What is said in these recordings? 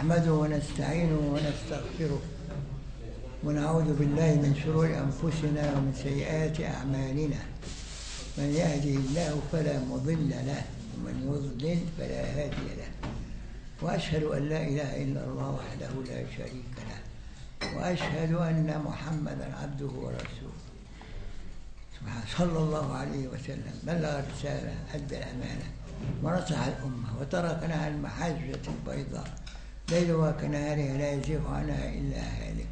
نحمده ونستعينه ونستغفره ونعوذ بالله من شرور أنفسنا ومن سيئات أعمالنا من يهده الله فلا مضل له ومن يضلل فلا هادي له وأشهد أن لا إله إلا الله وحده لا شريك له وأشهد أن محمدا عبده ورسوله سبحانه صلى الله عليه وسلم بلغ الرسالة أدى الأمانة ونصح الأمة وتركنا على المحجة البيضاء ليلها كنهارها لا يزيغ عنها إلا هالك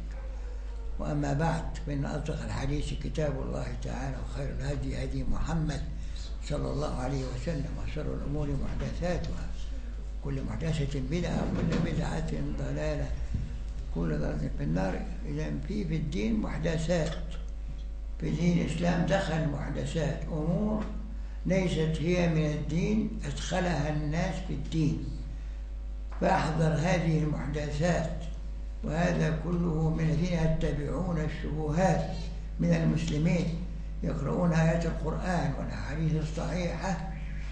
وأما بعد فإن أصدق الحديث كتاب الله تعالى وخير الهدي هدي محمد صلى الله عليه وسلم وشر الأمور محدثاتها كل محدثة بدعة وكل بدعة ضلالة كل ضلالة في النار إذا في في الدين محدثات في دين الإسلام دخل محدثات أمور ليست هي من الدين أدخلها الناس في الدين فاحذر هذه المحدثات وهذا كله من الذين يتبعون الشبهات من المسلمين يقرؤون آيات القرآن والأحاديث الصحيحة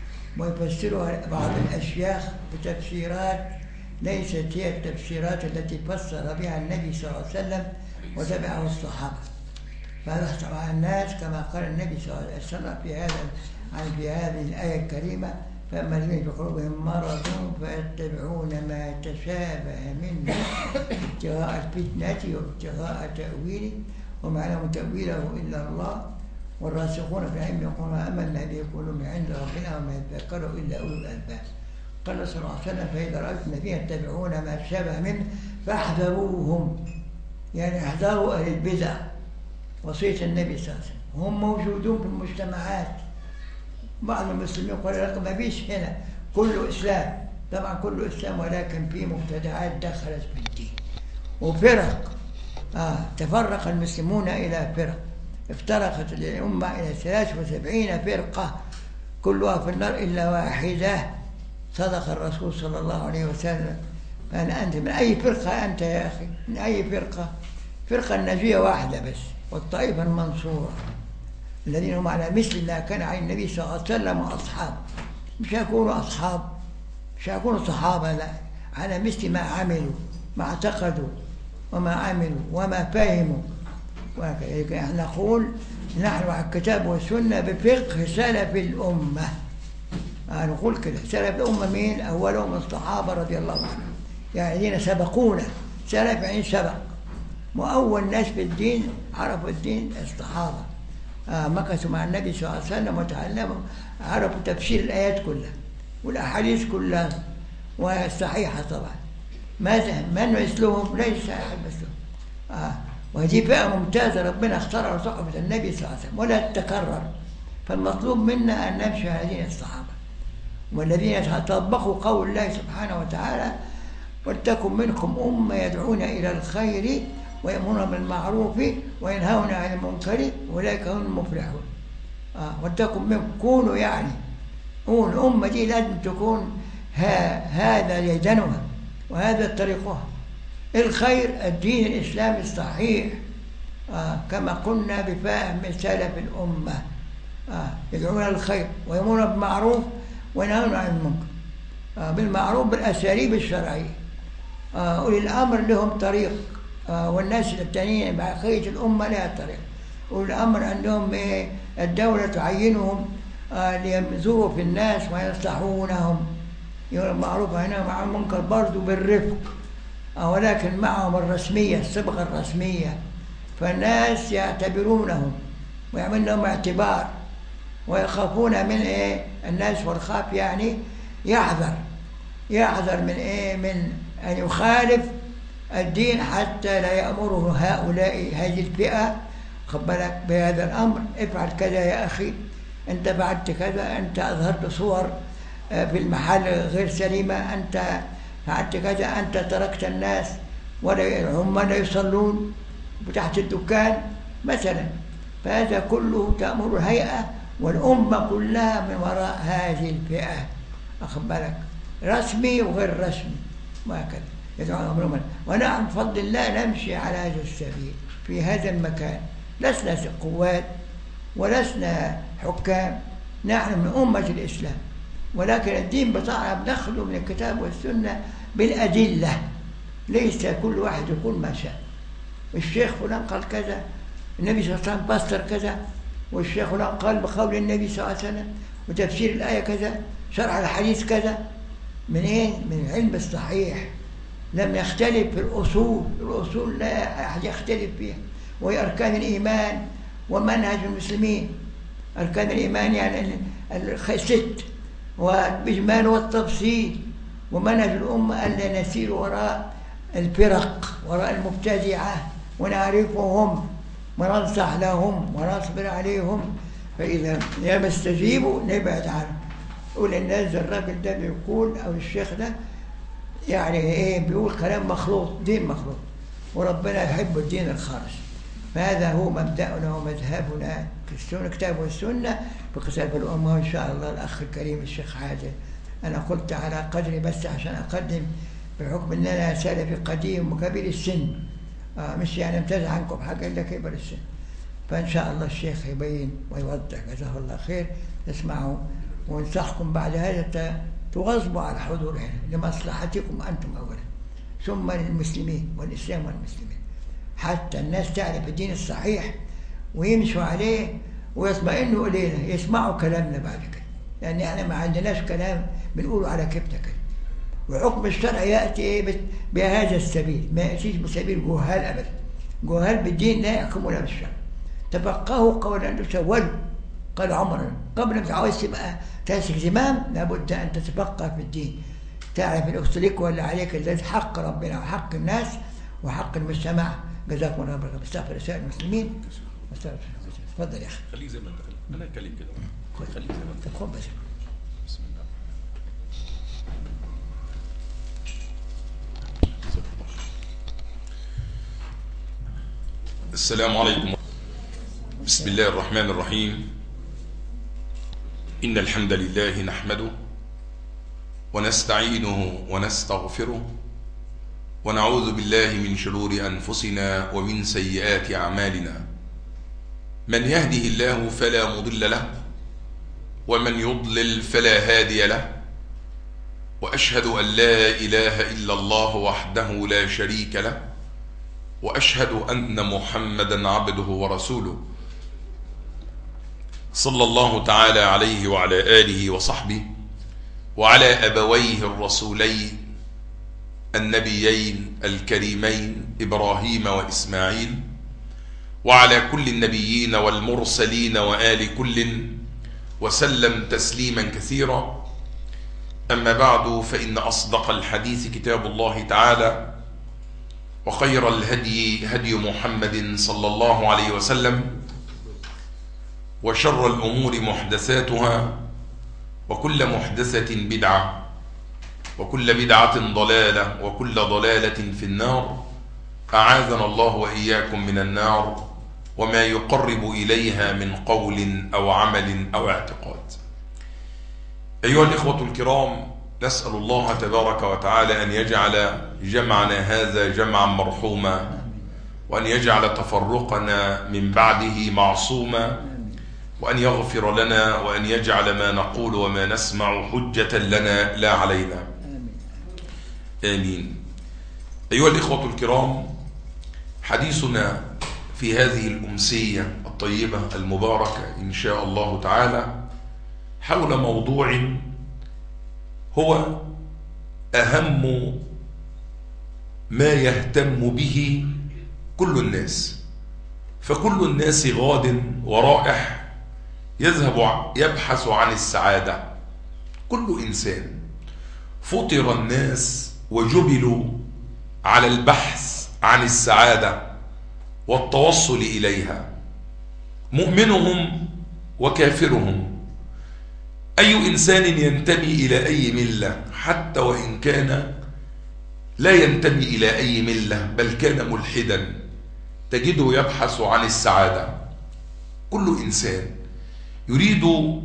ويفسرها بعض الأشياخ بتفسيرات ليست هي التفسيرات التي فسر بها النبي صلى الله عليه وسلم وتبعه الصحابة فهذا طبعا الناس كما قال النبي صلى الله عليه وسلم في هذا عن في هذه الآية الكريمة فأما الذين في قلوبهم مرض فيتبعون ما تشابه منه ابتغاء الفتنة وابتغاء تأويله وما يعلم تأويله إلا الله والراسخون في العلم يقولون آمنا به يقولون من عند ربنا وما يذكر إلا أولو الألباب قال صلى الله عليه وسلم فإذا رأيتم الذين يتبعون ما شابه منه فاحذروهم يعني احذروا أهل البدع وصية النبي صلى الله عليه وسلم هم موجودون في المجتمعات بعض المسلمين قال لكم ما فيش هنا كله إسلام طبعا كله إسلام ولكن في مبتدعات دخلت في الدين وفرق آه تفرق المسلمون إلى فرق افترقت الأمة إلى 73 فرقة كلها في النار إلا واحدة صدق الرسول صلى الله عليه وسلم فأنا أنت من أي فرقة أنت يا أخي من أي فرقة فرقة النجية واحدة بس والطائفة المنصورة الذين هم على مثل ما كان عليه النبي صلى الله عليه وسلم وأصحابه مش هيكونوا أصحاب مش هيكونوا صحابة لا على مثل ما عملوا ما اعتقدوا وما عملوا وما فهموا وهكذا احنا نقول نحن على الكتاب والسنة بفقه سلف الأمة آه نقول كده سلف الأمة مين؟ أولهم الصحابة رضي الله عنهم يعني الذين سبقونا سلف يعني سبق وأول ناس في الدين عرفوا الدين الصحابة آه مكثوا مع النبي صلى الله عليه وسلم وتعلموا عرفوا تفسير الآيات كلها والأحاديث كلها والصحيحة طبعا ماذا من مثلهم ليس أحد مثلهم آه وهذه فئة ممتازة ربنا اختارها صحبة النبي صلى الله عليه وسلم ولا تتكرر فالمطلوب منا أن نمشي هذين الصحابة والذين طبقوا قول الله سبحانه وتعالى ولتكن منكم أمة يدعون إلى الخير ويأمرون بالمعروف وينهون عن المنكر أولئك هم المفلحون آه ولتكن منكم كونوا يعني كون الأمة دي لازم تكون ها هذا يدنها وهذا طريقها الخير الدين الإسلامي الصحيح آه كما قلنا بفهم سلف الأمة آه يدعون الخير ويأمرون بالمعروف وينهون عن المنكر آه بالمعروف بالأساليب الشرعية آه أولي الأمر لهم طريق آه والناس التانيين بقية الأمة لها طريق أولي الأمر عندهم إيه الدولة تعينهم آه لينظروا في الناس وينصحونهم يقول المعروف هنا مع المنكر برضه بالرفق آه ولكن معهم الرسمية الصبغة الرسمية فالناس يعتبرونهم ويعمل لهم اعتبار ويخافون من ايه الناس والخاف يعني يحذر يحذر من ايه من ان يخالف الدين حتى لا يأمره هؤلاء هذه الفئة خد بالك بهذا الأمر افعل كذا يا أخي أنت فعلت كذا أنت أظهرت صور في المحل غير سليمة أنت فعلت كذا أنت تركت الناس ولا هم لا يصلون تحت الدكان مثلا فهذا كله تأمر الهيئة والأمة كلها من وراء هذه الفئة أخذ بالك رسمي وغير رسمي وهكذا يدعون أمرهم ونحن بفضل الله نمشي على هذا السبيل في هذا المكان لسنا قوات ولسنا حكام نحن من أمة الإسلام ولكن الدين بتاعنا بناخده من الكتاب والسنة بالأدلة ليس كل واحد يقول ما شاء الشيخ فلان قال كذا النبي صلى الله عليه وسلم فسر كذا والشيخ فلان قال بقول النبي صلى الله عليه وسلم وتفسير الآية كذا شرح الحديث كذا من ايه؟ من العلم الصحيح لم يختلف في الأصول الأصول لا أحد يختلف فيها وهي أركان الإيمان ومنهج المسلمين أركان الإيمان يعني الست والإجمال والتفصيل ومنهج الأمة ألا نسير وراء الفرق وراء المبتدعة ونعرفهم وننصح لهم ونصبر عليهم فإذا لم يستجيبوا نبعد عنهم يقول الناس الراجل ده بيقول أو الشيخ ده يعني إيه بيقول كلام مخلوط دين مخلوط وربنا يحب الدين الخالص فهذا هو مبدأنا ومذهبنا في السنة كتاب والسنة في كتاب الأمة وإن شاء الله الأخ الكريم الشيخ عادل أنا قلت على قدري بس عشان أقدم بحكم أن أنا سلفي قديم وكبير السن آه مش يعني امتاز عنكم حاجة إلا كبر السن فإن شاء الله الشيخ يبين ويوضح جزاه الله خير تسمعوا وانصحكم بعد هذا تواظبوا على حضور هنا لمصلحتكم أنتم أولا ثم للمسلمين والإسلام والمسلمين حتى الناس تعرف الدين الصحيح ويمشوا عليه ويطمئنوا إلينا يسمعوا كلامنا بعد كده لأن احنا ما عندناش كلام بنقوله على كبتة كده وحكم الشرع يأتي إيه بهذا السبيل ما يأتيش بسبيل جهال أبدا جهال بالدين لا يحكمون بالشرع تفقهوا قولا تسولوا قال عمر قبل ما عاوز تبقى تمسك زمام لابد أن تتفقه في الدين تعرف الأخت لك ولا عليك الذي حق ربنا وحق الناس وحق المجتمع جزاكم الله خير استغفر رسائل المسلمين تفضل يا اخي خليك زي ما انت انا اتكلم كده خليك زي ما انت طب خد بس بسم الله السلام عليكم بسم الله الرحمن الرحيم إن الحمد لله نحمده ونستعينه ونستغفره ونعوذ بالله من شرور أنفسنا ومن سيئات أعمالنا من يهده الله فلا مضل له ومن يضلل فلا هادي له وأشهد أن لا إله إلا الله وحده لا شريك له وأشهد أن محمدا عبده ورسوله صلى الله تعالى عليه وعلى آله وصحبه وعلى أبويه الرسولين النبيين الكريمين إبراهيم وإسماعيل وعلى كل النبيين والمرسلين وآل كل وسلم تسليما كثيرا أما بعد فإن أصدق الحديث كتاب الله تعالى وخير الهدي هدي محمد صلى الله عليه وسلم وشر الأمور محدثاتها وكل محدثة بدعة وكل بدعة ضلالة وكل ضلالة في النار أعاذنا الله وإياكم من النار وما يقرب إليها من قول أو عمل أو اعتقاد أيها الإخوة الكرام نسأل الله تبارك وتعالى أن يجعل جمعنا هذا جمعا مرحوما وأن يجعل تفرقنا من بعده معصوما وأن يغفر لنا وأن يجعل ما نقول وما نسمع حجة لنا لا علينا آمين أيها الإخوة الكرام حديثنا في هذه الأمسية الطيبة المباركة إن شاء الله تعالى حول موضوع هو أهم ما يهتم به كل الناس فكل الناس غاد ورائح يذهب يبحث عن السعادة كل إنسان فطر الناس وجبلوا على البحث عن السعادة والتوصل إليها مؤمنهم وكافرهم أي إنسان ينتمي إلى أي ملة حتى وإن كان لا ينتمي إلى أي ملة بل كان ملحدا تجده يبحث عن السعادة كل إنسان يريد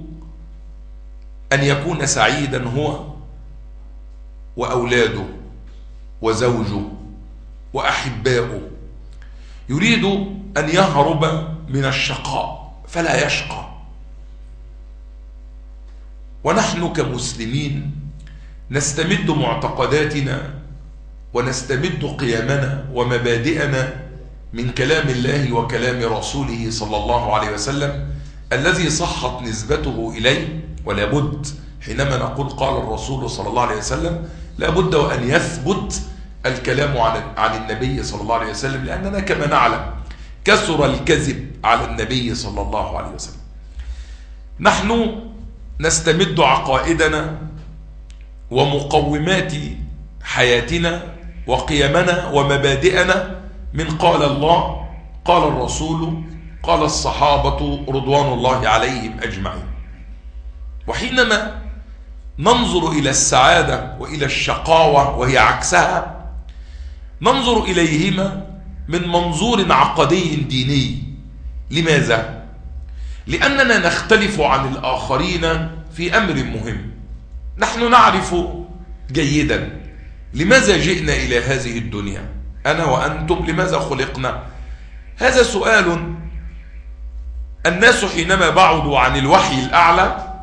أن يكون سعيدا هو وأولاده وزوجه وأحباؤه يريد أن يهرب من الشقاء فلا يشقى ونحن كمسلمين نستمد معتقداتنا ونستمد قيامنا ومبادئنا من كلام الله وكلام رسوله صلى الله عليه وسلم الذي صحت نسبته إليه ولا بد حينما نقول قال الرسول صلى الله عليه وسلم لا بد وأن يثبت الكلام عن عن النبي صلى الله عليه وسلم لأننا كما نعلم كثر الكذب على النبي صلى الله عليه وسلم نحن نستمد عقائدنا ومقومات حياتنا وقيمنا ومبادئنا من قال الله قال الرسول قال الصحابة رضوان الله عليهم أجمعين وحينما ننظر إلى السعادة وإلى الشقاوة وهي عكسها ننظر إليهما من منظور عقدي ديني لماذا؟ لأننا نختلف عن الآخرين في أمر مهم نحن نعرف جيدا لماذا جئنا إلى هذه الدنيا أنا وأنتم لماذا خلقنا هذا سؤال الناس حينما بعدوا عن الوحي الأعلى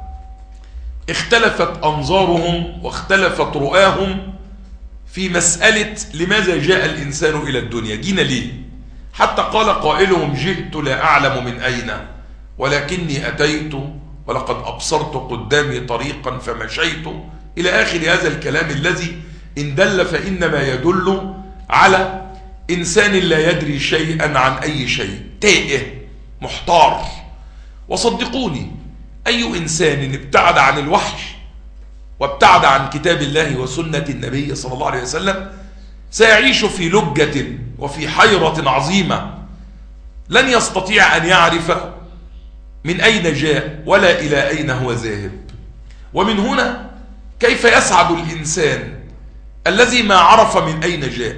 اختلفت أنظارهم واختلفت رؤاهم في مسألة لماذا جاء الإنسان إلى الدنيا جينا ليه حتى قال قائلهم جئت لا أعلم من أين ولكني أتيت ولقد أبصرت قدامي طريقا فمشيت إلى آخر هذا الكلام الذي إن دل فإنما يدل على إنسان لا يدري شيئا عن أي شيء تائه محتار وصدقوني أي إنسان ابتعد عن الوحي وابتعد عن كتاب الله وسنة النبي صلى الله عليه وسلم سيعيش في لجة وفي حيرة عظيمة لن يستطيع أن يعرف من أين جاء ولا إلى أين هو ذاهب ومن هنا كيف يسعد الإنسان الذي ما عرف من أين جاء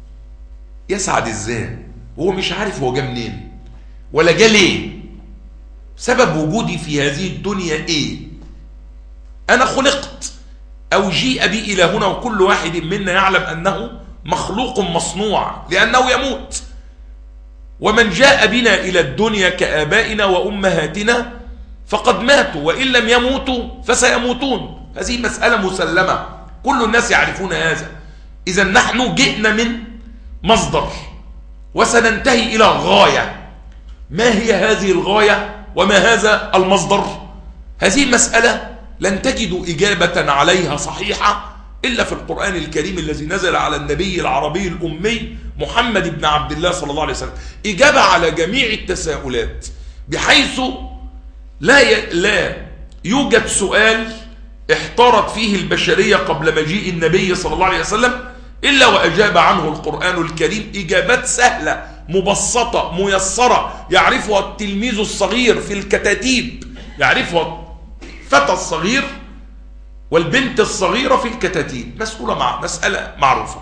يسعد ازاي وهو مش عارف هو جاء منين ولا جاء ليه سبب وجودي في هذه الدنيا ايه انا خلقت او جيء بي الى هنا وكل واحد منا يعلم انه مخلوق مصنوع لانه يموت ومن جاء بنا الى الدنيا كابائنا وامهاتنا فقد ماتوا وان لم يموتوا فسيموتون هذه مساله مسلمه كل الناس يعرفون هذا اذا نحن جئنا من مصدر وسننتهي الى غايه ما هي هذه الغايه وما هذا المصدر هذه مساله لن تجدوا اجابه عليها صحيحه الا في القران الكريم الذي نزل على النبي العربي الامي محمد بن عبد الله صلى الله عليه وسلم اجابه على جميع التساؤلات بحيث لا ي... لا يوجد سؤال احتارت فيه البشريه قبل مجيء النبي صلى الله عليه وسلم إلا وأجاب عنه القرآن الكريم إجابات سهلة مبسطة ميسرة يعرفها التلميذ الصغير في الكتاتيب يعرفها الفتى الصغير والبنت الصغيرة في الكتاتيب مسؤولة مع مسألة معروفة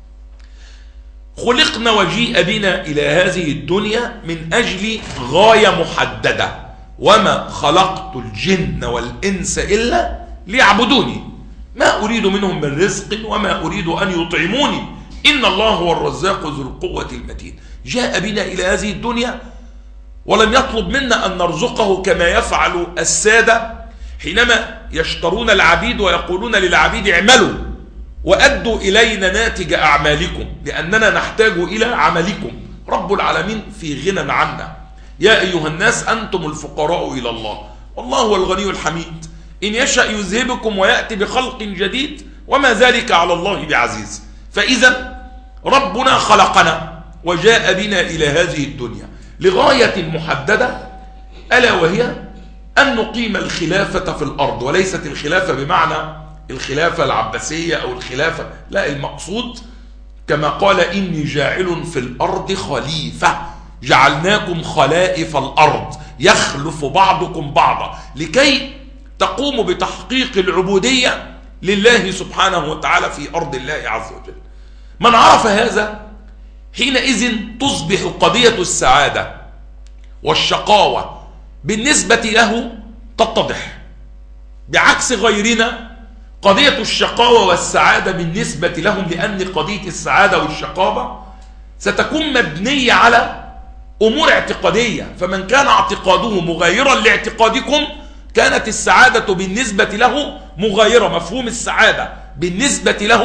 خلقنا وجيء بنا إلى هذه الدنيا من أجل غاية محددة وما خلقت الجن والإنس إلا ليعبدوني ما أريد منهم من رزق وما أريد أن يطعموني إن الله هو الرزاق ذو القوة المتين جاء بنا إلى هذه الدنيا ولم يطلب منا أن نرزقه كما يفعل السادة حينما يشترون العبيد ويقولون للعبيد اعملوا وأدوا إلينا ناتج أعمالكم لأننا نحتاج إلى عملكم رب العالمين في غنى عنا يا أيها الناس أنتم الفقراء إلى الله والله هو الغني الحميد إن يشأ يذهبكم ويأتي بخلق جديد وما ذلك على الله بعزيز فإذا ربنا خلقنا وجاء بنا إلى هذه الدنيا لغاية محددة ألا وهي أن نقيم الخلافة في الأرض وليست الخلافة بمعنى الخلافة العباسية أو الخلافة لا المقصود كما قال إني جاعل في الأرض خليفة جعلناكم خلائف الأرض يخلف بعضكم بعضا لكي تقوم بتحقيق العبودية لله سبحانه وتعالى في أرض الله عز وجل من عرف هذا حينئذ تصبح قضية السعادة والشقاوة بالنسبة له تتضح بعكس غيرنا قضية الشقاوة والسعادة بالنسبة لهم لأن قضية السعادة والشقاوة ستكون مبنية على أمور اعتقادية فمن كان اعتقاده مغايرا لاعتقادكم كانت السعادة بالنسبة له مغايرة مفهوم السعادة بالنسبة له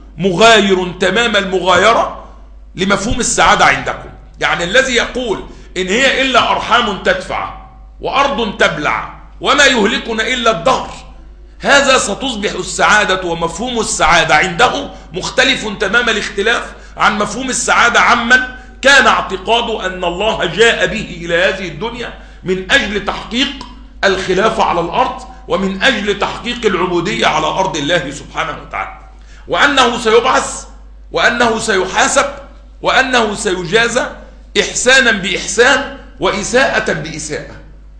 مغاير تمام المغايرة لمفهوم السعادة عندكم يعني الذي يقول إن هي إلا أرحام تدفع وأرض تبلع وما يهلكنا إلا الدهر هذا ستصبح السعادة ومفهوم السعادة عنده مختلف تمام الاختلاف عن مفهوم السعادة عمن كان اعتقاده أن الله جاء به إلى هذه الدنيا من أجل تحقيق الخلافة على الأرض ومن أجل تحقيق العبودية على أرض الله سبحانه وتعالى وأنه سيبعث وأنه سيحاسب وأنه سيجازى إحسانا بإحسان وإساءة بإساءة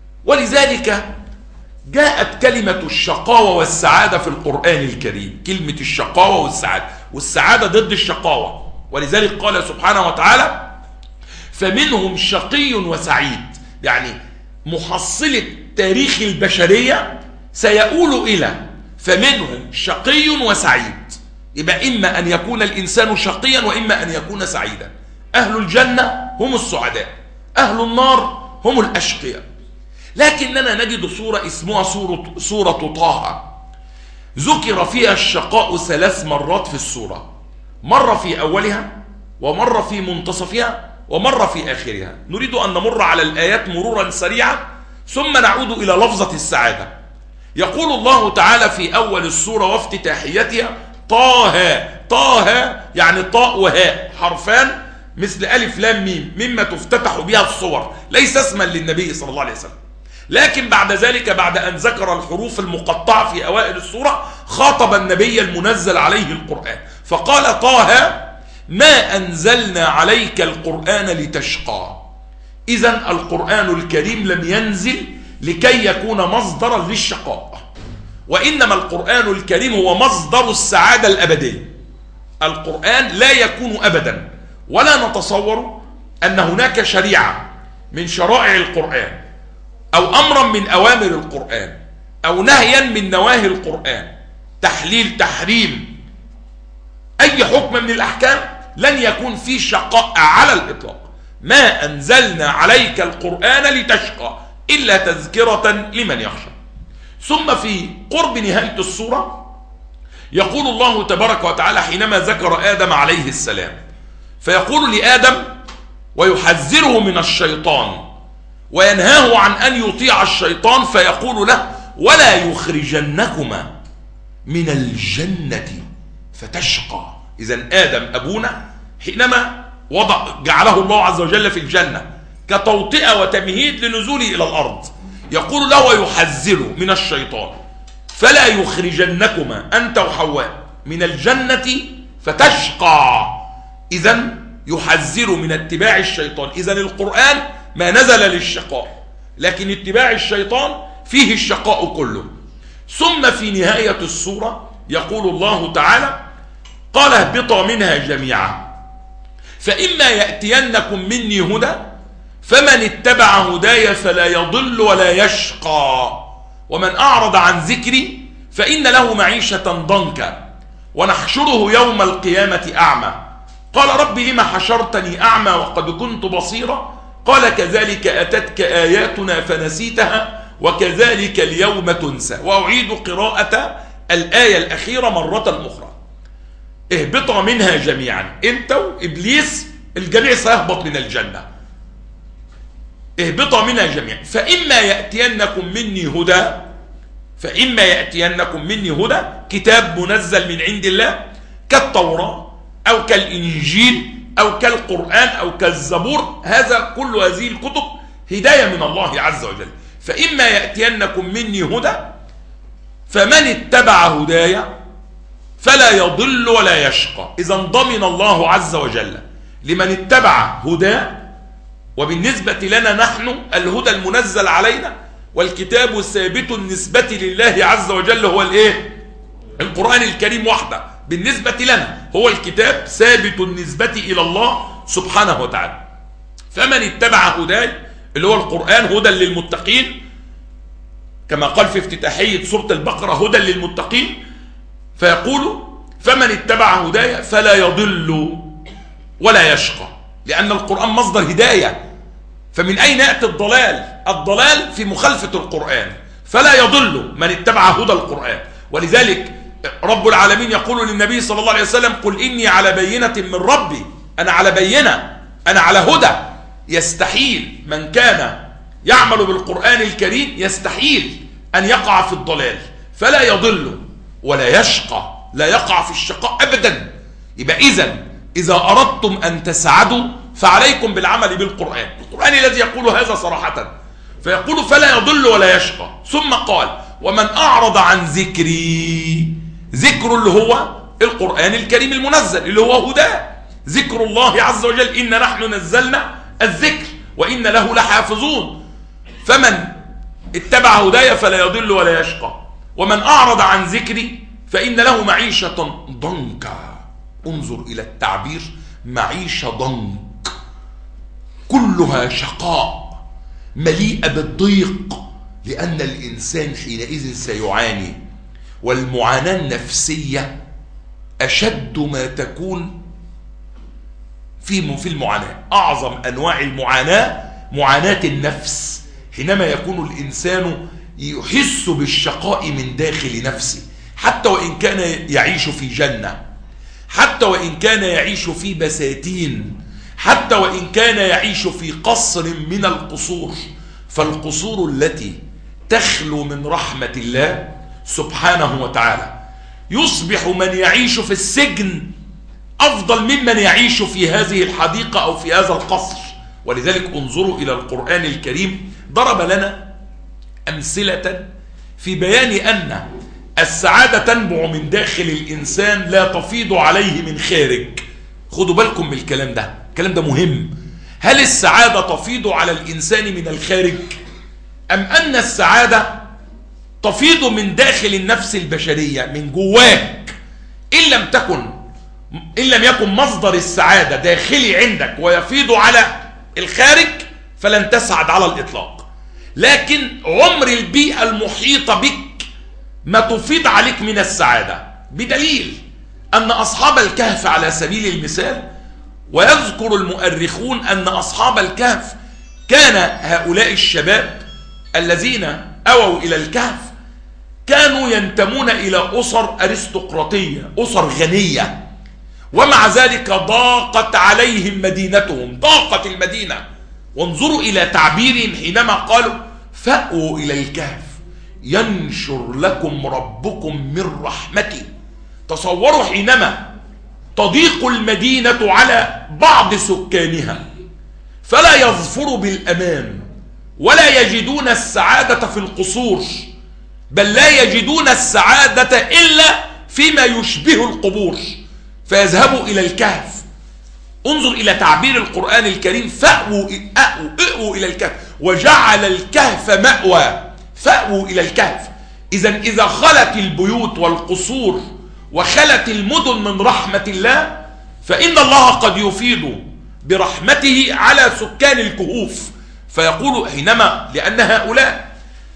ولذلك جاءت كلمة الشقاوة والسعادة في القرآن الكريم كلمة الشقاوة والسعادة والسعادة ضد الشقاوة ولذلك قال سبحانه وتعالى فمنهم شقي وسعيد يعني محصلة تاريخ البشرية سيؤول إلى فمنهم شقي وسعيد يبقى إما أن يكون الإنسان شقيا وإما أن يكون سعيدا أهل الجنة هم السعداء أهل النار هم الأشقياء لكننا نجد صورة اسمها سورة, سورة طه ذكر فيها الشقاء ثلاث مرات في السورة مرة في أولها ومرة في منتصفها ومرة في آخرها نريد أن نمر على الآيات مرورا سريعا ثم نعود إلى لفظة السعادة يقول الله تعالى في أول السورة وافتتاحيتها طه طه يعني طاء وهاء حرفان مثل ألف لام ميم مما تفتتح بها الصور ليس اسما للنبي صلى الله عليه وسلم لكن بعد ذلك بعد أن ذكر الحروف المقطعة في أوائل السورة خاطب النبي المنزل عليه القرآن فقال طه ما أنزلنا عليك القرآن لتشقى إذا القرآن الكريم لم ينزل لكي يكون مصدرا للشقاء وإنما القرآن الكريم هو مصدر السعادة الأبدية القرآن لا يكون أبدا ولا نتصور أن هناك شريعة من شرائع القرآن أو أمرا من أوامر القرآن أو نهيا من نواهي القرآن تحليل تحريم أي حكم من الأحكام لن يكون فيه شقاء على الإطلاق ما أنزلنا عليك القرآن لتشقى إلا تذكرة لمن يخشى ثم في قرب نهاية السورة يقول الله تبارك وتعالى حينما ذكر آدم عليه السلام فيقول لآدم ويحذره من الشيطان وينهاه عن أن يطيع الشيطان فيقول له ولا يخرجنكما من الجنة فتشقى إذا آدم أبونا حينما وضع جعله الله عز وجل في الجنة كتوطئة وتمهيد لنزوله إلى الأرض يقول له ويحذره من الشيطان فلا يخرجنكما أنت وحواء من الجنة فتشقى إذا يحذر من اتباع الشيطان إذا القرآن ما نزل للشقاء لكن اتباع الشيطان فيه الشقاء كله ثم في نهاية السورة يقول الله تعالى قال اهبطا منها جميعا فإما يأتينكم مني هدى فمن اتبع هداي فلا يضل ولا يشقى ومن أعرض عن ذكري فإن له معيشة ضنكا ونحشره يوم القيامة أعمى قال رب لما حشرتني أعمى وقد كنت بصيرا قال كذلك أتتك آياتنا فنسيتها وكذلك اليوم تنسى وأعيد قراءة الآية الأخيرة مرة أخرى اهبطا منها جميعا انت وإبليس الجميع سيهبط من الجنة اهبطا منها جميعا فإما يأتينكم مني هدى فإما يأتينكم مني هدى كتاب منزل من عند الله كالتوراة أو كالإنجيل أو كالقرآن أو كالزبور هذا كل هذه الكتب هداية من الله عز وجل فإما يأتينكم مني هدى فمن اتبع هدايا فلا يضل ولا يشقى إذا ضمن الله عز وجل لمن اتبع هداه وبالنسبة لنا نحن الهدى المنزل علينا والكتاب الثابت النسبة لله عز وجل هو الايه القرآن الكريم وحده بالنسبة لنا هو الكتاب ثابت النسبة إلى الله سبحانه وتعالى فمن اتبع هداي اللي هو القرآن هدى للمتقين كما قال في افتتاحية سورة البقرة هدى للمتقين فيقول فمن اتبع هدايا فلا يضل ولا يشقى لأن القرآن مصدر هداية فمن أين يأتي الضلال الضلال في مخالفة القرآن فلا يضل من اتبع هدى القرآن ولذلك رب العالمين يقول للنبي صلى الله عليه وسلم قل إني على بينة من ربي أنا على بينة أنا على هدى يستحيل من كان يعمل بالقرآن الكريم يستحيل أن يقع في الضلال فلا يضل ولا يشقى لا يقع في الشقاء أبدا يبقى إذا إذا أردتم أن تسعدوا فعليكم بالعمل بالقرآن القرآن الذي يقول هذا صراحة فيقول فلا يضل ولا يشقى ثم قال ومن أعرض عن ذكري ذكر اللي هو القرآن الكريم المنزل اللي هو هداه ذكر الله عز وجل إن نحن نزلنا الذكر وإن له لحافظون فمن اتبع هدايا فلا يضل ولا يشقى ومن أعرض عن ذكري فإن له معيشة ضنكا انظر إلى التعبير معيشة ضنك كلها شقاء مليئة بالضيق لأن الإنسان حينئذ سيعاني والمعاناة النفسية أشد ما تكون في في المعاناة أعظم أنواع المعاناة معاناة النفس حينما يكون الإنسان يحس بالشقاء من داخل نفسه حتى وإن كان يعيش في جنة حتى وإن كان يعيش في بساتين حتى وإن كان يعيش في قصر من القصور فالقصور التي تخلو من رحمة الله سبحانه وتعالى يصبح من يعيش في السجن أفضل ممن يعيش في هذه الحديقة أو في هذا القصر ولذلك انظروا إلى القرآن الكريم ضرب لنا أمثلة في بيان أن السعادة تنبع من داخل الإنسان لا تفيض عليه من خارج خدوا بالكم من الكلام ده الكلام ده مهم هل السعادة تفيض على الإنسان من الخارج أم أن السعادة تفيض من داخل النفس البشرية من جواك إن لم تكن إن لم يكن مصدر السعادة داخلي عندك ويفيض على الخارج فلن تسعد على الإطلاق لكن عمر البيئة المحيطة بك ما تفيض عليك من السعادة بدليل أن أصحاب الكهف على سبيل المثال ويذكر المؤرخون أن أصحاب الكهف كان هؤلاء الشباب الذين أووا إلى الكهف كانوا ينتمون إلى أسر أرستقراطية أسر غنية ومع ذلك ضاقت عليهم مدينتهم ضاقت المدينة وانظروا إلى تعبيرهم حينما قالوا فأووا إلى الكهف ينشر لكم ربكم من رحمته تصوروا حينما تضيق المدينة على بعض سكانها فلا يظفر بالأمان ولا يجدون السعادة في القصور بل لا يجدون السعادة إلا فيما يشبه القبور فيذهبوا إلى الكهف انظر إلى تعبير القرآن الكريم فأووا أأووا أأووا إلى الكهف وجعل الكهف مأوى فأووا إلى الكهف إذا إذا خلت البيوت والقصور وخلت المدن من رحمة الله فإن الله قد يفيض برحمته على سكان الكهوف فيقول حينما لأن هؤلاء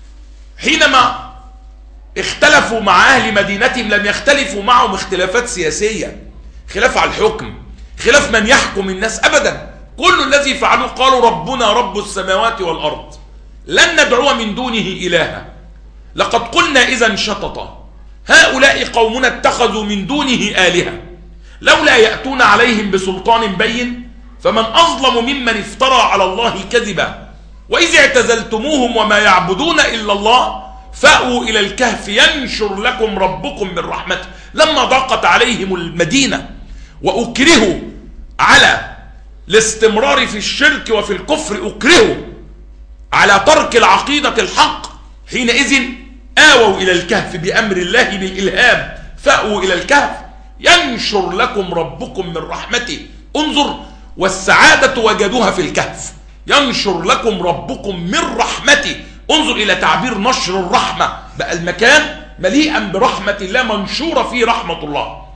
حينما اختلفوا مع أهل مدينتهم لم يختلفوا معهم اختلافات سياسية خلاف على الحكم خلاف من يحكم الناس أبدا كل الذي فعلوه قالوا ربنا رب السماوات والأرض لن ندعو من دونه إلها لقد قلنا إذا شططا هؤلاء قومنا اتخذوا من دونه آلهة لولا يأتون عليهم بسلطان بين فمن أظلم ممن افترى على الله كذبا وإذ اعتزلتموهم وما يعبدون إلا الله فأووا إلى الكهف ينشر لكم ربكم من رحمته لما ضاقت عليهم المدينة وأكرهوا على الاستمرار في الشرك وفي الكفر أكرهوا على ترك العقيدة الحق حينئذ آووا إلى الكهف بأمر الله بالإلهام فأووا إلى الكهف ينشر لكم ربكم من رحمته انظر والسعادة وجدوها في الكهف ينشر لكم ربكم من رحمته انظر إلى تعبير نشر الرحمة بقى المكان مليئا برحمة الله منشورة فيه رحمة الله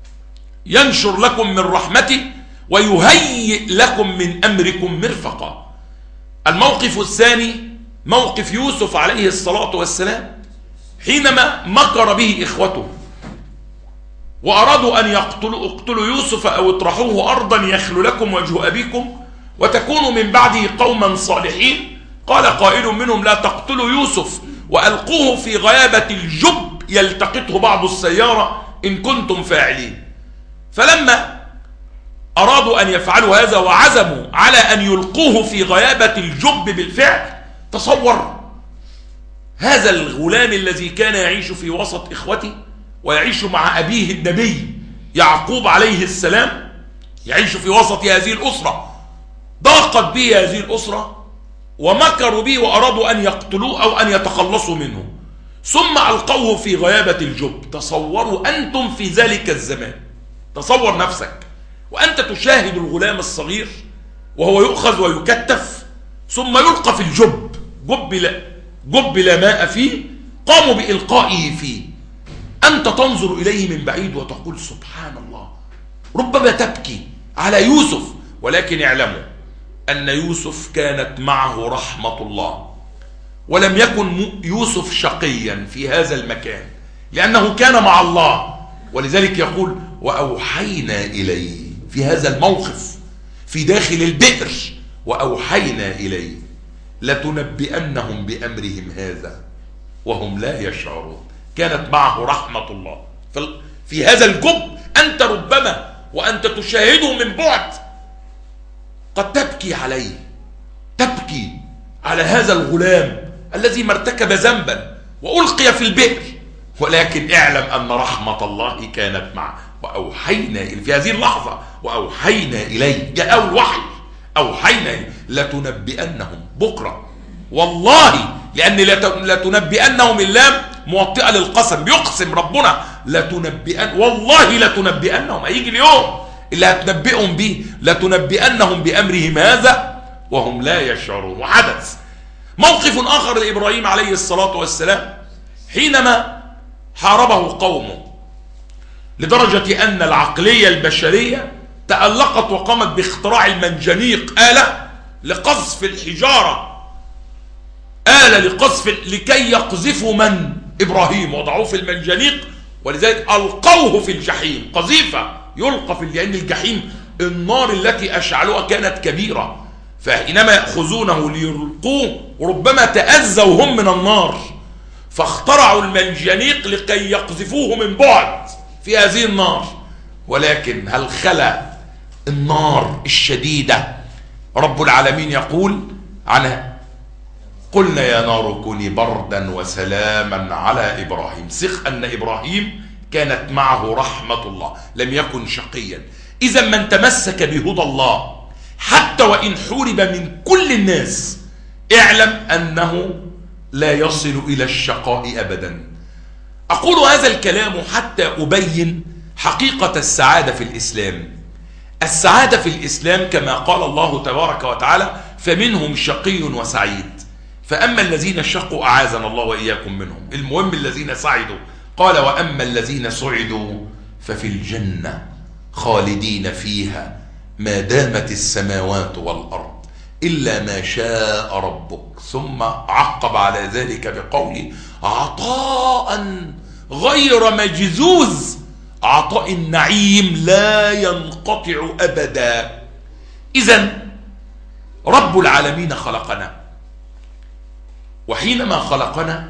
ينشر لكم من رحمته ويهيئ لكم من أمركم مرفقا الموقف الثاني موقف يوسف عليه الصلاة والسلام حينما مكر به إخوته وأرادوا أن يقتلوا اقتلوا يوسف أو اطرحوه أرضا يخل لكم وجه أبيكم وتكونوا من بعده قوما صالحين قال قائل منهم لا تقتلوا يوسف وألقوه في غيابة الجب يلتقطه بعض السيارة إن كنتم فاعلين فلما أرادوا أن يفعلوا هذا وعزموا على أن يلقوه في غيابة الجب بالفعل تصور هذا الغلام الذي كان يعيش في وسط إخوته ويعيش مع أبيه النبي يعقوب عليه السلام يعيش في وسط هذه الأسرة ضاقت به هذه الأسرة ومكروا به وأرادوا أن يقتلوه أو أن يتخلصوا منه ثم ألقوه في غيابة الجب تصوروا أنتم في ذلك الزمان تصور نفسك وأنت تشاهد الغلام الصغير وهو يؤخذ ويكتف ثم يلقى في الجب جب لا, جب لا ماء فيه قاموا بإلقائه فيه أنت تنظر إليه من بعيد وتقول سبحان الله ربما تبكي على يوسف ولكن اعلموا أن يوسف كانت معه رحمة الله ولم يكن يوسف شقيا في هذا المكان لأنه كان مع الله ولذلك يقول وأوحينا إليه في هذا الموقف في داخل البئر وأوحينا إليه لتنبئنهم بأمرهم هذا وهم لا يشعرون كانت معه رحمة الله في هذا الجب أنت ربما وأنت تشاهده من بعد قد تبكي عليه تبكي على هذا الغلام الذي ما ارتكب ذنبا وألقي في البئر ولكن اعلم أن رحمة الله كانت معه وأوحينا في هذه اللحظة وأوحينا إليه جاء الوحي أوحينا إليه لتنبئنهم بكرة والله لأن لتنبئنهم اللام موطئة للقسم بيقسم ربنا لتنبئن والله لتنبئنهم هيجي اليوم اللي هتنبئهم به لتنبئنهم بأمرهم هذا وهم لا يشعرون وحدث موقف آخر لإبراهيم عليه الصلاة والسلام حينما حاربه قومه لدرجة أن العقلية البشرية تألقت وقامت باختراع المنجنيق آلة لقذف الحجارة آلة لقذف لكي يقذفوا من إبراهيم وضعوه في المنجنيق ولذلك ألقوه في الجحيم قذيفة يلقى في لأن الجحيم النار التي أشعلوها كانت كبيرة فحينما يأخذونه ليلقوه ربما تأذوا هم من النار فاخترعوا المنجنيق لكي يقذفوه من بعد في هذه النار ولكن هل خلا النار الشديدة رب العالمين يقول عنها قلنا يا نار كوني بردا وسلاما على إبراهيم ثق أن إبراهيم كانت معه رحمة الله لم يكن شقيا إذا من تمسك بهدى الله حتى وإن حورب من كل الناس اعلم أنه لا يصل إلى الشقاء أبدا أقول هذا الكلام حتى أبين حقيقة السعادة في الإسلام السعادة في الإسلام كما قال الله تبارك وتعالى فمنهم شقي وسعيد فأما الذين شقوا أعاذنا الله وإياكم منهم المهم الذين سعدوا قال وأما الذين سعدوا ففي الجنة خالدين فيها ما دامت السماوات والأرض إلا ما شاء ربك ثم عقب على ذلك بقوله عطاء غير مجزوز عطاء النعيم لا ينقطع أبدا إذا رب العالمين خلقنا وحينما خلقنا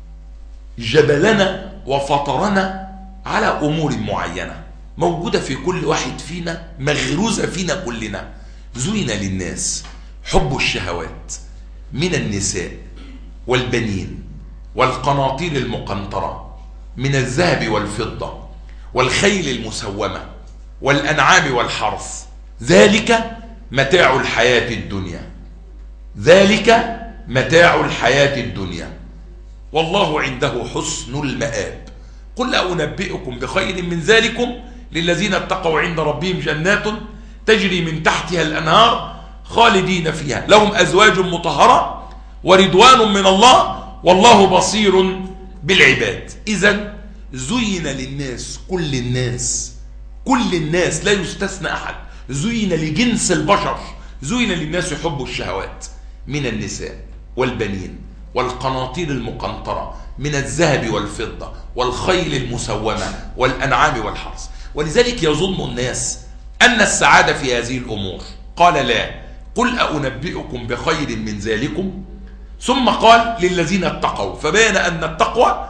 جبلنا وفطرنا على أمور معينة موجودة في كل واحد فينا مغروزة فينا كلنا زين للناس حب الشهوات من النساء والبنين والقناطير المقنطرة من الذهب والفضة والخيل المسومة والأنعام والحرث ذلك متاع الحياة الدنيا ذلك متاع الحياة الدنيا والله عنده حسن المآب قل أنبئكم بخير من ذلكم للذين اتقوا عند ربهم جنات تجري من تحتها الأنهار خالدين فيها لهم أزواج مطهرة ورضوان من الله والله بصير بالعباد إذا زين للناس كل الناس كل الناس لا يستثنى أحد زين لجنس البشر زين للناس حب الشهوات من النساء والبنين والقناطير المقنطرة من الذهب والفضة والخيل المسومة والأنعام والحرث ولذلك يظن الناس أن السعادة في هذه الأمور قال لا قل أنبئكم بخير من ذلكم ثم قال للذين اتقوا فبين أن التقوى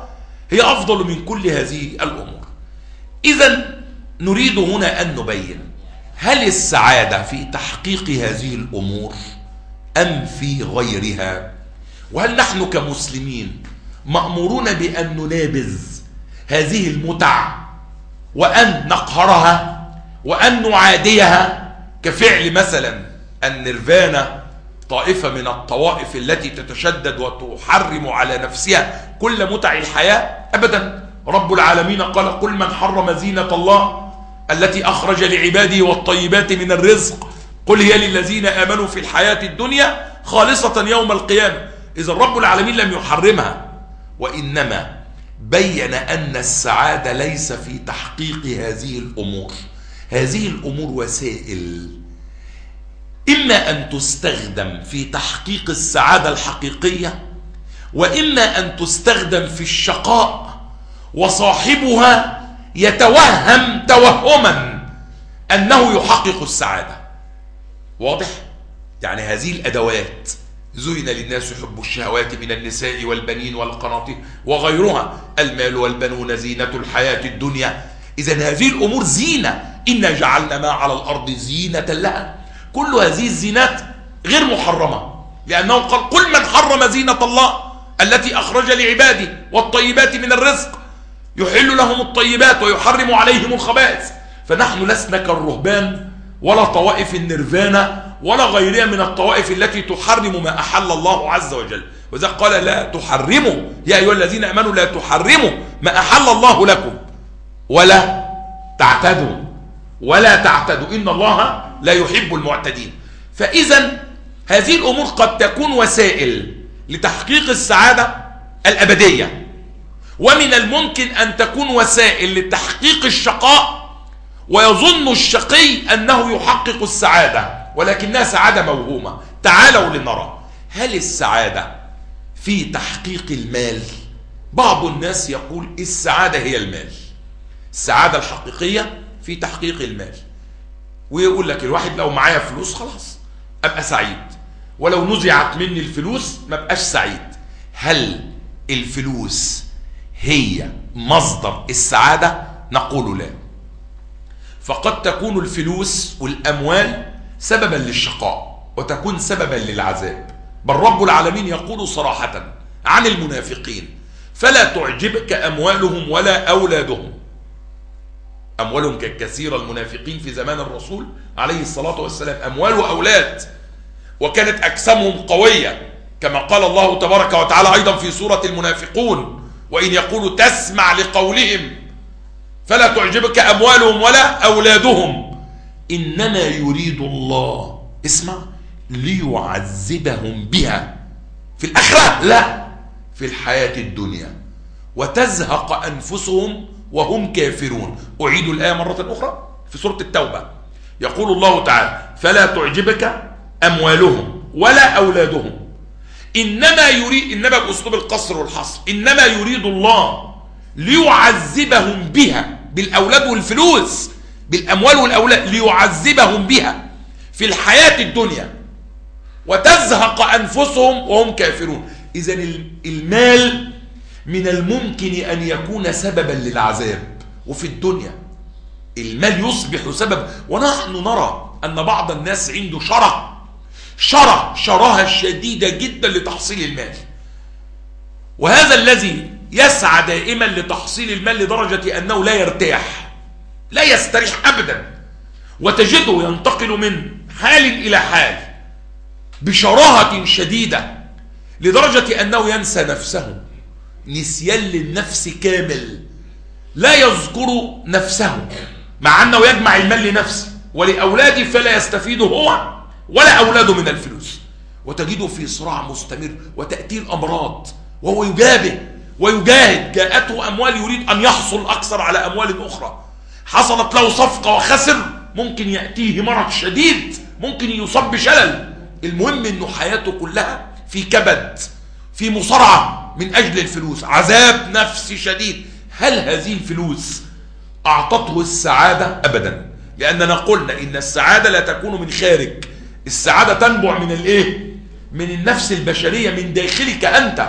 هي أفضل من كل هذه الأمور إذا نريد هنا أن نبين هل السعادة في تحقيق هذه الأمور أم في غيرها وهل نحن كمسلمين مأمورون بأن ننابذ هذه المتع وأن نقهرها وأن نعاديها كفعل مثلا النيرفانا طائفة من الطوائف التي تتشدد وتحرم على نفسها كل متع الحياة أبدا رب العالمين قال قل من حرم زينة الله التي أخرج لعباده والطيبات من الرزق قل هي للذين آمنوا في الحياة الدنيا خالصة يوم القيامة إذا رب العالمين لم يحرمها وإنما بين أن السعادة ليس في تحقيق هذه الأمور هذه الأمور وسائل إما أن تستخدم في تحقيق السعادة الحقيقية وإما أن تستخدم في الشقاء وصاحبها يتوهم توهما أنه يحقق السعادة واضح؟ يعني هذه الأدوات زين للناس حب الشهوات من النساء والبنين والقناطير وغيرها المال والبنون زينة الحياة الدنيا إذا هذه الأمور زينة إنا جعلنا ما على الأرض زينة لها كل هذه الزينات غير محرمة لأنه قال قل من حرم زينة الله التي أخرج لعباده والطيبات من الرزق يحل لهم الطيبات ويحرم عليهم الخبائث فنحن لسنا كالرهبان ولا طوائف النيرفانا ولا غيرها من الطوائف التي تحرم ما أحل الله عز وجل وذا قال لا تحرموا يا أيها الذين أمنوا لا تحرموا ما أحل الله لكم ولا تعتدوا ولا تعتدوا إن الله لا يحب المعتدين فإذا هذه الأمور قد تكون وسائل لتحقيق السعادة الأبدية ومن الممكن أن تكون وسائل لتحقيق الشقاء ويظن الشقي أنه يحقق السعادة ولكنها سعادة موهومة تعالوا لنرى هل السعادة في تحقيق المال بعض الناس يقول السعادة هي المال السعادة الحقيقية في تحقيق المال ويقول لك الواحد لو معايا فلوس خلاص أبقى سعيد ولو نزعت مني الفلوس ما بقاش سعيد هل الفلوس هي مصدر السعادة نقول لا فقد تكون الفلوس والأموال سببا للشقاء وتكون سببا للعذاب بل رب العالمين يقول صراحة عن المنافقين فلا تعجبك أموالهم ولا أولادهم أموالهم كالكثير المنافقين في زمان الرسول عليه الصلاة والسلام أموال وأولاد وكانت أجسامهم قوية كما قال الله تبارك وتعالى أيضا في سورة المنافقون وإن يقولوا تسمع لقولهم فلا تعجبك أموالهم ولا أولادهم إنما يريد الله اسمع ليعذبهم بها في الآخرة لا في الحياة الدنيا وتزهق أنفسهم وهم كافرون أعيد الآية مرة أخرى في سورة التوبة يقول الله تعالى فلا تعجبك أموالهم ولا أولادهم إنما يريد إنما بأسلوب القصر والحصر إنما يريد الله ليعذبهم بها بالأولاد والفلوس بالأموال والأولاد ليعذبهم بها في الحياة الدنيا وتزهق أنفسهم وهم كافرون إذا المال من الممكن أن يكون سببا للعذاب وفي الدنيا المال يصبح سبب ونحن نرى أن بعض الناس عنده شرع شرع شراهة شديدة جدا لتحصيل المال وهذا الذي يسعى دائما لتحصيل المال لدرجة أنه لا يرتاح لا يستريح أبدا وتجده ينتقل من حال إلى حال بشراهة شديدة لدرجة أنه ينسى نفسه نسيان للنفس كامل لا يذكر نفسه مع أنه يجمع المال لنفسه ولأولاده فلا يستفيد هو ولا أولاده من الفلوس وتجده في صراع مستمر وتأتي الأمراض وهو يجابه ويجاهد جاءته أموال يريد أن يحصل أكثر على أموال أخرى حصلت له صفقة وخسر ممكن يأتيه مرض شديد ممكن يصاب بشلل المهم أنه حياته كلها في كبد في مصارعة من أجل الفلوس عذاب نفسي شديد هل هذه الفلوس أعطته السعادة أبدا لأننا قلنا إن السعادة لا تكون من خارج السعادة تنبع من الإيه من النفس البشرية من داخلك أنت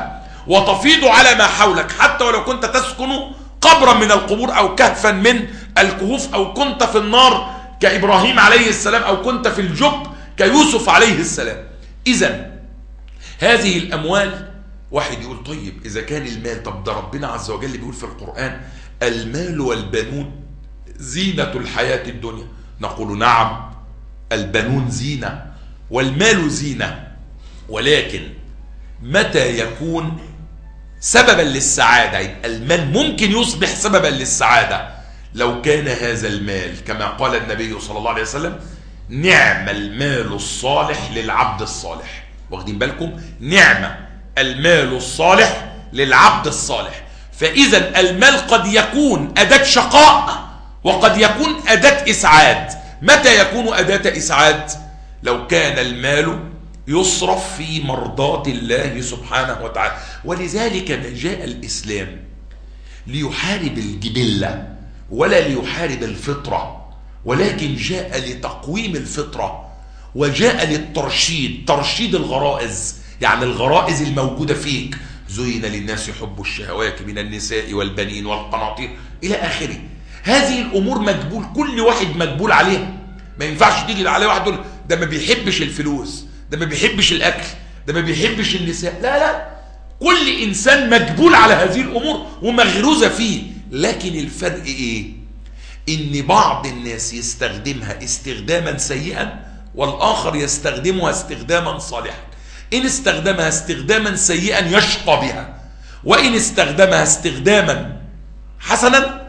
وتفيض على ما حولك حتى ولو كنت تسكن قبرا من القبور أو كهفا من الكهوف أو كنت في النار كإبراهيم عليه السلام أو كنت في الجب كيوسف عليه السلام إذا هذه الأموال واحد يقول طيب إذا كان المال طب ده ربنا عز وجل بيقول في القرآن المال والبنون زينة الحياة الدنيا نقول نعم البنون زينة والمال زينة ولكن متى يكون سببا للسعادة يبقى المال ممكن يصبح سببا للسعادة لو كان هذا المال كما قال النبي صلى الله عليه وسلم نعم المال الصالح للعبد الصالح واخدين بالكم نعم المال الصالح للعبد الصالح فإذا المال قد يكون أداة شقاء وقد يكون أداة إسعاد متى يكون أداة إسعاد لو كان المال يصرف في مرضاة الله سبحانه وتعالى ولذلك ما جاء الإسلام ليحارب الجبلة ولا ليحارب الفطرة ولكن جاء لتقويم الفطرة وجاء للترشيد ترشيد الغرائز يعني الغرائز الموجودة فيك زين للناس حب الشهوات من النساء والبنين والقناطير إلى آخره هذه الأمور مجبول كل واحد مجبول عليها ما ينفعش تيجي عليه واحد يقول ده ما بيحبش الفلوس ده ما بيحبش الأكل ده ما بيحبش النساء لا لا كل إنسان مجبول على هذه الأمور ومغروزة فيه لكن الفرق إيه إن بعض الناس يستخدمها استخداما سيئا والآخر يستخدمها استخداما صالحا إن استخدمها استخداما سيئا يشقى بها وإن استخدمها استخداما حسنا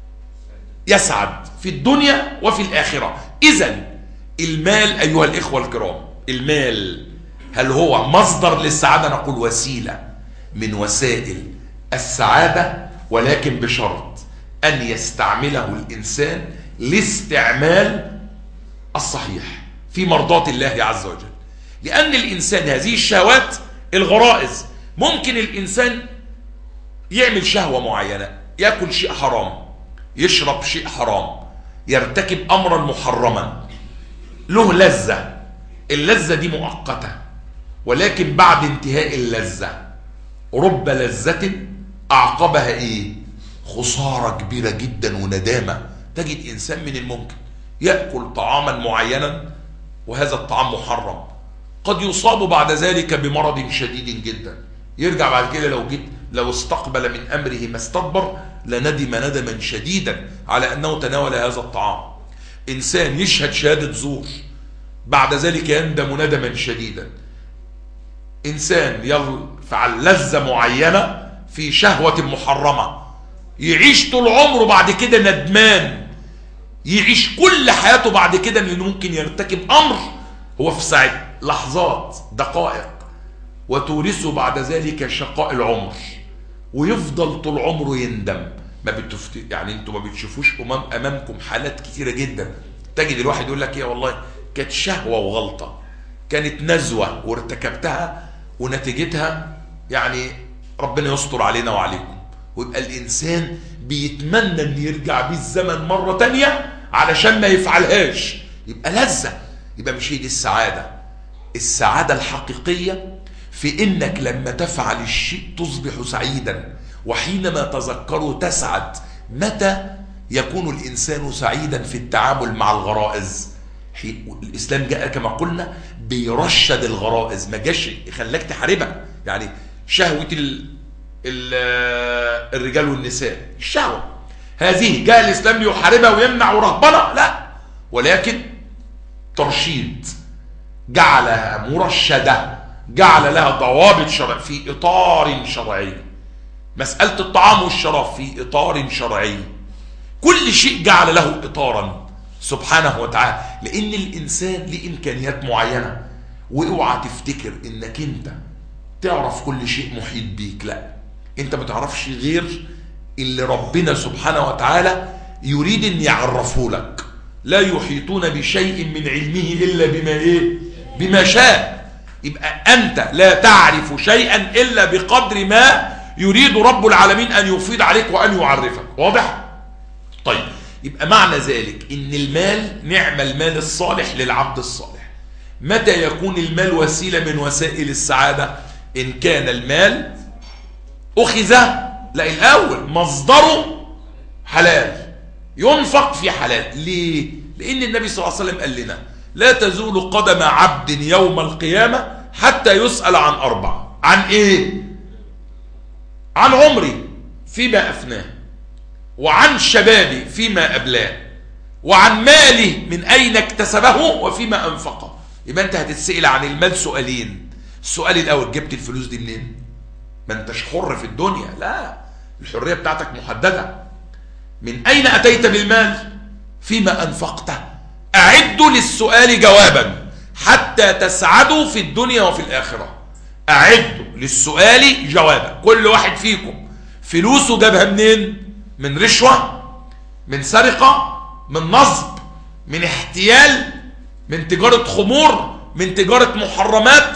يسعد في الدنيا وفي الآخرة إذا المال أيها الإخوة الكرام المال هل هو مصدر للسعادة نقول وسيلة من وسائل السعادة ولكن بشرط أن يستعمله الإنسان لاستعمال الصحيح في مرضاة الله عز وجل لأن الإنسان هذه الشهوات الغرائز ممكن الإنسان يعمل شهوة معينة يأكل شيء حرام يشرب شيء حرام يرتكب أمرا محرما له لذة اللذة دي مؤقتة ولكن بعد انتهاء اللذة رب لذة أعقبها إيه خسارة كبيرة جدا وندامة تجد إنسان من الممكن يأكل طعاما معينا وهذا الطعام محرم قد يصاب بعد ذلك بمرض شديد جدا يرجع بعد كده لو جيت لو استقبل من امره ما استدبر لندم ندما شديدا على انه تناول هذا الطعام انسان يشهد شهاده زور بعد ذلك يندم ندما شديدا انسان يفعل لذه معينه في شهوه محرمه يعيش طول عمره بعد كده ندمان يعيش كل حياته بعد كده انه ممكن يرتكب امر هو في ساعة لحظات دقائق وتورثه بعد ذلك شقاء العمر ويفضل طول عمره يندم ما بتفت... يعني انتوا ما بتشوفوش امام امامكم حالات كتيره جدا تجد الواحد يقول لك ايه والله كانت شهوه وغلطه كانت نزوه وارتكبتها ونتيجتها يعني ربنا يستر علينا وعليكم ويبقى الانسان بيتمنى ان يرجع بيه الزمن مره تانية علشان ما يفعلهاش يبقى لذه يبقى مش هي دي السعاده السعاده الحقيقيه في انك لما تفعل الشيء تصبح سعيدا وحينما تذكره تسعد متى يكون الانسان سعيدا في التعامل مع الغرائز الاسلام جاء كما قلنا بيرشد الغرائز ما جاش خلاك تحاربها يعني شهوه ال ال الرجال والنساء الشهوه هذه جاء الاسلام ليحاربها ويمنع رهبنه لا ولكن ترشيد جعلها مرشده جعل لها ضوابط شرع في اطار شرعي مساله الطعام والشراب في اطار شرعي كل شيء جعل له اطارا سبحانه وتعالى لان الانسان ليه امكانيات معينه واوعى تفتكر انك انت تعرف كل شيء محيط بيك لا انت ما تعرفش غير اللي ربنا سبحانه وتعالى يريد ان يعرفه لك لا يحيطون بشيء من علمه الا بما ايه بما شاء يبقى انت لا تعرف شيئا الا بقدر ما يريد رب العالمين ان يفيض عليك وان يعرفك واضح طيب يبقى معنى ذلك ان المال نعم المال الصالح للعبد الصالح متى يكون المال وسيله من وسائل السعاده ان كان المال أخذ لا الأول مصدره حلال ينفق في حلال ليه لأن النبي صلى الله عليه وسلم قال لنا لا تزول قدم عبد يوم القيامة حتى يسأل عن أربع عن إيه عن عمري فيما أفناه وعن شبابي فيما أبلاه وعن مالي من أين اكتسبه وفيما أنفقه يبقى أنت هتتسأل عن المال سؤالين السؤال الأول جبت الفلوس دي منين ما أنتش حر في الدنيا لا الحرية بتاعتك محددة من أين أتيت بالمال فيما أنفقته أعدوا للسؤال جوابا حتى تسعدوا في الدنيا وفي الآخرة أعدوا للسؤال جوابا كل واحد فيكم فلوسه جابها منين من رشوة من سرقة من نصب من احتيال من تجارة خمور من تجارة محرمات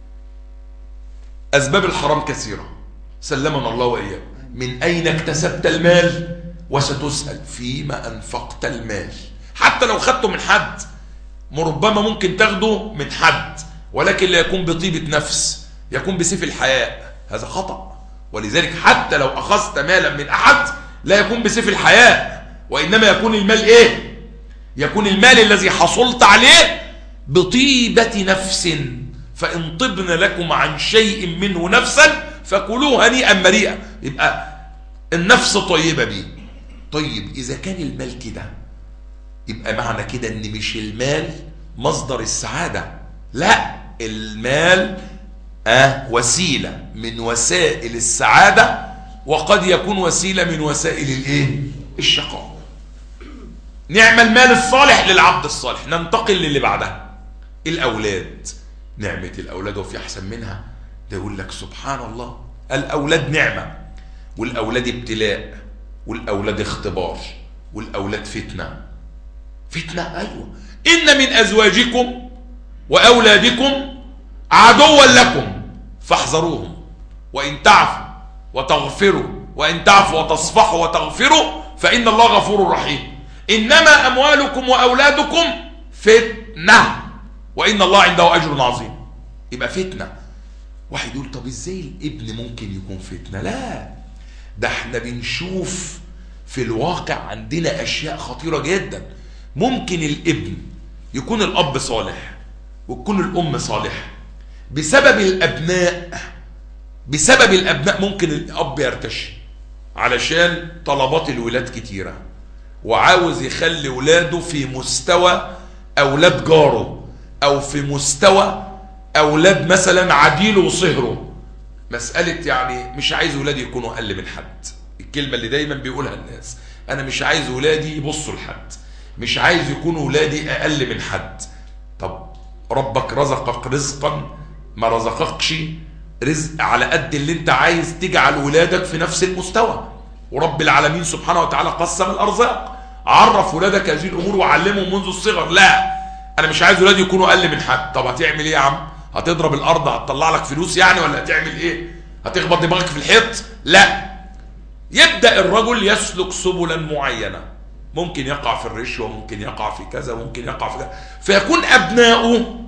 أسباب الحرام كثيرة سلمنا الله وإياه من أين اكتسبت المال وستسأل فيما أنفقت المال حتى لو خدته من حد مربما ممكن تاخده من حد ولكن لا يكون بطيبة نفس يكون بسيف الحياء هذا خطأ ولذلك حتى لو أخذت مالا من أحد لا يكون بسيف الحياء وإنما يكون المال إيه يكون المال الذي حصلت عليه بطيبة نفس فإن طبن لكم عن شيء منه نفسا فكلوه هنيئا مريئا يبقى النفس طيبة بيه طيب إذا كان المال كده يبقى معنى كده ان مش المال مصدر السعادة لا المال آه وسيلة من وسائل السعادة وقد يكون وسيلة من وسائل الايه الشقاء نعم المال الصالح للعبد الصالح ننتقل للي بعدها الأولاد نعمة الأولاد وفي أحسن منها ده يقول لك سبحان الله الأولاد نعمة والأولاد ابتلاء والأولاد اختبار والأولاد فتنة فتنة أيوة إن من أزواجكم وأولادكم عدوا لكم فاحذروهم وإن تعفوا وتغفروا وإن تعفوا وتصفحوا وتغفروا فإن الله غفور رحيم إنما أموالكم وأولادكم فتنة وإن الله عنده أجر عظيم يبقى فتنة واحد يقول طب إزاي الابن ممكن يكون فتنة لا ده احنا بنشوف في الواقع عندنا أشياء خطيرة جدا ممكن الابن يكون الأب صالح وتكون الأم صالحة بسبب الأبناء بسبب الأبناء ممكن الأب يرتشي علشان طلبات الولاد كتيرة وعاوز يخلي ولاده في مستوى أولاد جاره أو في مستوى أولاد مثلا عديله وصهره مسألة يعني مش عايز ولادي يكونوا أقل من حد الكلمة اللي دايما بيقولها الناس أنا مش عايز ولادي يبصوا لحد مش عايز يكونوا ولادي أقل من حد طب ربك رزقك رزقا ما رزقكش رزق على قد اللي انت عايز تجعل ولادك في نفس المستوى ورب العالمين سبحانه وتعالى قسم الأرزاق عرف ولادك هذه الأمور وعلمهم منذ الصغر لا أنا مش عايز ولادي يكونوا أقل من حد طب هتعمل إيه يا عم هتضرب الأرض هتطلع لك فلوس يعني ولا هتعمل إيه هتخبط دماغك في الحيط لا يبدأ الرجل يسلك سبلا معينة ممكن يقع في الرشوة ممكن يقع في كذا ممكن يقع في كذا فيكون أبناؤه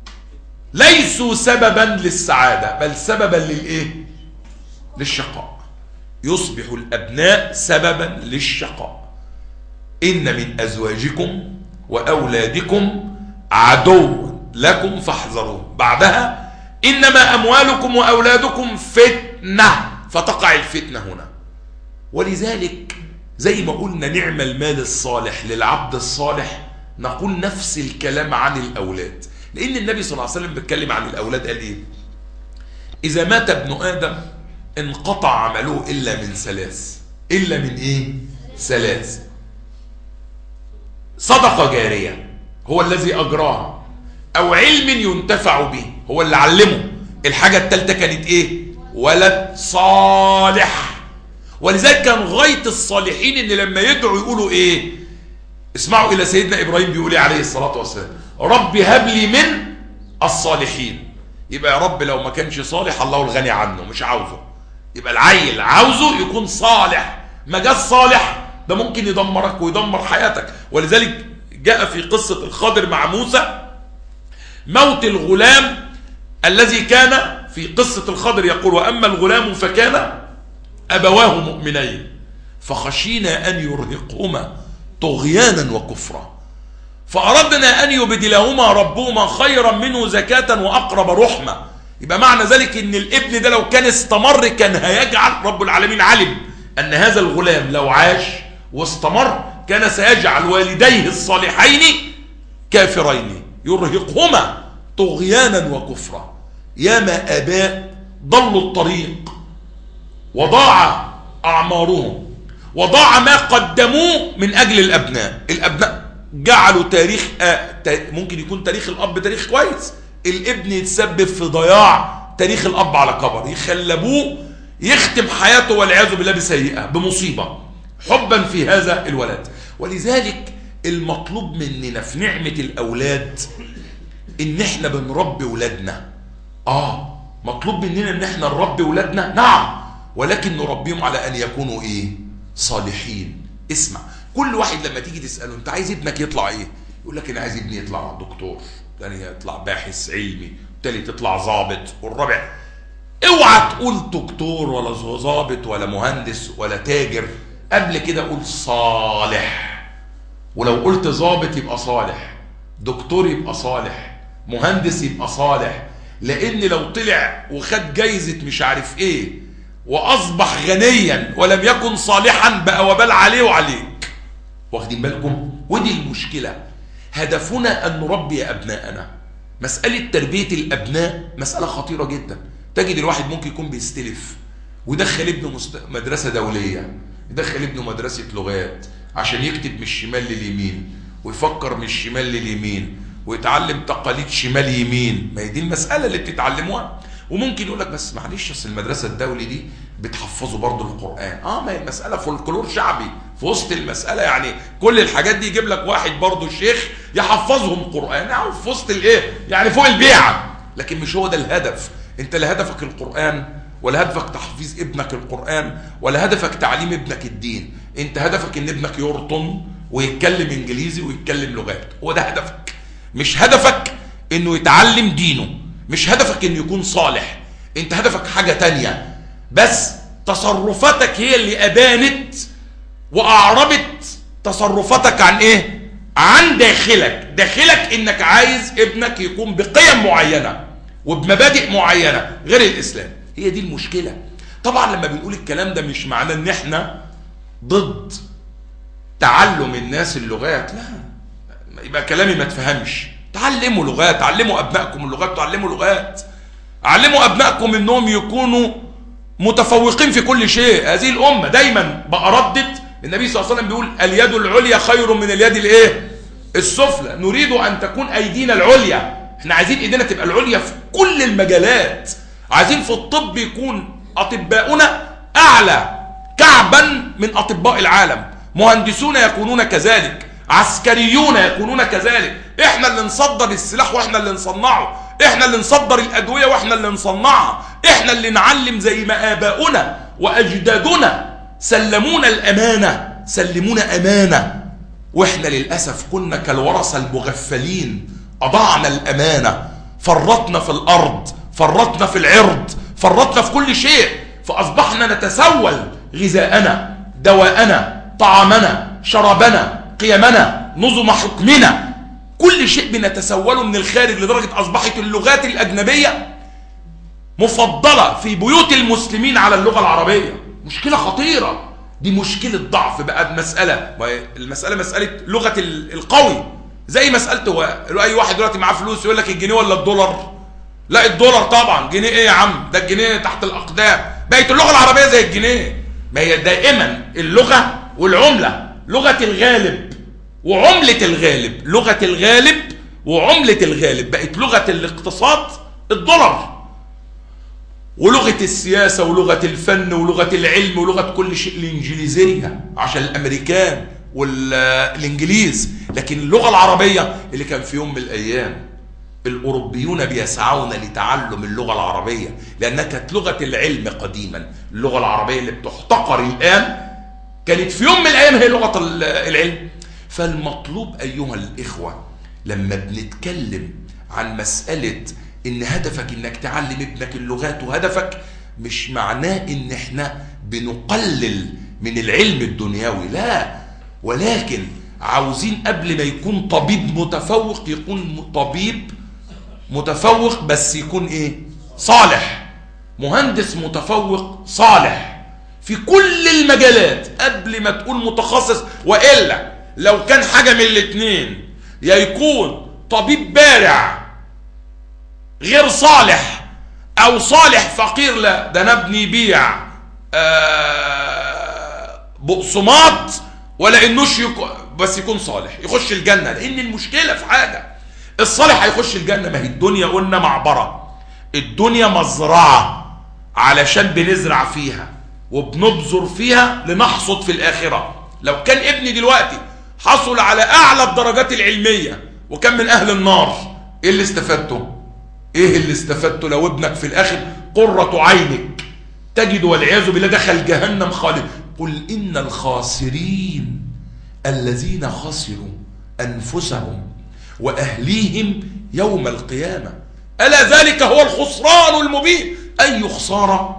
ليسوا سببا للسعادة بل سببا للإيه للشقاء يصبح الأبناء سببا للشقاء إن من أزواجكم وأولادكم عدو لكم فاحذروه بعدها إنما أموالكم وأولادكم فتنة فتقع الفتنة هنا ولذلك زي ما قلنا نعم المال الصالح للعبد الصالح نقول نفس الكلام عن الأولاد لأن النبي صلى الله عليه وسلم بيتكلم عن الأولاد قال إيه إذا مات ابن آدم انقطع عمله إلا من ثلاث إلا من إيه ثلاث صدقة جارية هو الذي أجراها أو علم ينتفع به هو اللي علمه الحاجة الثالثة كانت إيه ولد صالح ولذلك كان غاية الصالحين ان لما يدعوا يقولوا ايه اسمعوا الى سيدنا ابراهيم بيقول ايه عليه الصلاة والسلام رب هب لي من الصالحين يبقى يا رب لو ما كانش صالح الله الغني عنه مش عاوزه يبقى العيل عاوزه يكون صالح ما جاش صالح ده ممكن يدمرك ويدمر حياتك ولذلك جاء في قصة الخضر مع موسى موت الغلام الذي كان في قصة الخضر يقول وأما الغلام فكان أبواه مؤمنين فخشينا أن يرهقهما طغيانا وكفرا فأردنا أن يبدلهما ربهما خيرا منه زكاة وأقرب رحمة يبقى معنى ذلك أن الابن ده لو كان استمر كان هيجعل رب العالمين علم أن هذا الغلام لو عاش واستمر كان سيجعل والديه الصالحين كافرين يرهقهما طغيانا وكفرا ياما آباء ضلوا الطريق وضاع أعمارهم وضاع ما قدموه من أجل الأبناء الأبناء جعلوا تاريخ آه ممكن يكون تاريخ الأب تاريخ كويس الابن يتسبب في ضياع تاريخ الأب على كبر يخلبوه يختم حياته والعياذ بالله بسيئة بمصيبة حبا في هذا الولد ولذلك المطلوب مننا في نعمة الأولاد إن إحنا بنربي ولادنا آه مطلوب مننا إن إحنا نربي ولادنا نعم ولكن نربيهم على أن يكونوا إيه صالحين اسمع كل واحد لما تيجي تسأله أنت عايز ابنك يطلع إيه يقول لك أنا عايز ابني يطلع دكتور الثاني يطلع باحث علمي الثالث يطلع ظابط والرابع اوعى تقول دكتور ولا ظابط ولا مهندس ولا تاجر قبل كده قول صالح ولو قلت ظابط يبقى صالح دكتور يبقى صالح مهندس يبقى صالح لان لو طلع وخد جايزة مش عارف ايه واصبح غنيا ولم يكن صالحا بقى وبال عليه وعليك واخدين بالكم ودي المشكلة هدفنا ان نربي ابناءنا مسألة تربية الابناء مسألة خطيرة جدا تجد الواحد ممكن يكون بيستلف ويدخل ابنه مست... مدرسة دولية يدخل ابنه مدرسة لغات عشان يكتب من الشمال لليمين ويفكر من الشمال لليمين ويتعلم تقاليد شمال يمين ما هي دي المسألة اللي بتتعلموها وممكن يقول لك بس معلش اصل المدرسة الدولي دي بتحفظوا برضه القرآن اه ما هي المسألة فولكلور شعبي في وسط المسألة يعني كل الحاجات دي يجيب لك واحد برضه شيخ يحفظهم قرآن يعني في وسط الايه يعني فوق البيعة لكن مش هو ده الهدف انت لا هدفك القرآن ولا هدفك تحفيظ ابنك القرآن ولا هدفك تعليم ابنك الدين انت هدفك ان ابنك يرطن ويتكلم انجليزي ويتكلم لغات هو ده هدفك مش هدفك انه يتعلم دينه مش هدفك انه يكون صالح انت هدفك حاجة تانية بس تصرفاتك هي اللي ابانت واعربت تصرفاتك عن ايه عن داخلك داخلك انك عايز ابنك يكون بقيم معينة وبمبادئ معينة غير الاسلام هي دي المشكلة طبعا لما بنقول الكلام ده مش معناه ان احنا ضد تعلم الناس اللغات لا يبقى كلامي ما تفهمش تعلموا لغات علموا ابنائكم اللغات تعلموا لغات علموا ابنائكم انهم يكونوا متفوقين في كل شيء هذه الامه دايما بأردد النبي صلى الله عليه وسلم بيقول اليد العليا خير من اليد الايه السفلى نريد ان تكون ايدينا العليا احنا عايزين ايدينا تبقى العليا في كل المجالات عايزين في الطب يكون اطباؤنا اعلى كعبا من اطباء العالم مهندسون يكونون كذلك عسكريون يكونون كذلك احنا اللي نصدر السلاح واحنا اللي نصنعه احنا اللي نصدر الادويه واحنا اللي نصنعها احنا اللي نعلم زي ما اباؤنا واجدادنا سلمونا الامانه سلمونا امانه واحنا للاسف كنا كالورثه المغفلين اضعنا الامانه فرطنا في الارض فرطنا في العرض فرطنا في كل شيء فاصبحنا نتسول غذاءنا دواءنا طعامنا شرابنا قيمنا نظم حكمنا كل شيء بنتسوله من الخارج لدرجة أصبحت اللغات الأجنبية مفضلة في بيوت المسلمين على اللغة العربية مشكلة خطيرة دي مشكلة ضعف بقى المسألة المسألة مسألة لغة القوي زي مسألة هو أي واحد دلوقتي معاه فلوس يقول لك الجنيه ولا الدولار لا الدولار طبعا جنيه ايه يا عم ده الجنيه تحت الأقدام بقت اللغة العربية زي الجنيه ما هي دائما اللغة والعملة لغة الغالب وعملة الغالب لغة الغالب وعملة الغالب بقت لغة الاقتصاد الدولار ولغة السياسة ولغة الفن ولغة العلم ولغة كل شيء الإنجليزية عشان الأمريكان والإنجليز لكن اللغة العربية اللي كان في يوم من الأيام الأوروبيون بيسعون لتعلم اللغة العربية لأنها كانت لغة العلم قديما اللغة العربية اللي بتحتقر الآن كانت في يوم من الأيام هي لغة العلم فالمطلوب أيها الإخوة لما بنتكلم عن مسألة إن هدفك إنك تعلم ابنك اللغات وهدفك مش معناه ان احنا بنقلل من العلم الدنيوي لا ولكن عاوزين قبل ما يكون طبيب متفوق يكون طبيب متفوق بس يكون ايه صالح مهندس متفوق صالح في كل المجالات قبل ما تقول متخصص وإلا لو كان حاجة من الاتنين يا يكون طبيب بارع غير صالح او صالح فقير لا ده انا ابني يبيع آه، بقسماط ولا انوش يكون بس يكون صالح يخش الجنة لان المشكلة في حاجة الصالح هيخش الجنة ما هي الدنيا قلنا معبرة الدنيا مزرعة علشان بنزرع فيها وبنبذر فيها لنحصد في الآخرة لو كان ابني دلوقتي حصل على أعلى الدرجات العلمية وكان من أهل النار إيه اللي استفدته إيه اللي استفدته لو ابنك في الآخر قرة عينك تجد والعياذ بالله دخل جهنم خالد قل إن الخاسرين الذين خسروا أنفسهم وأهليهم يوم القيامة ألا ذلك هو الخسران المبين أي خسارة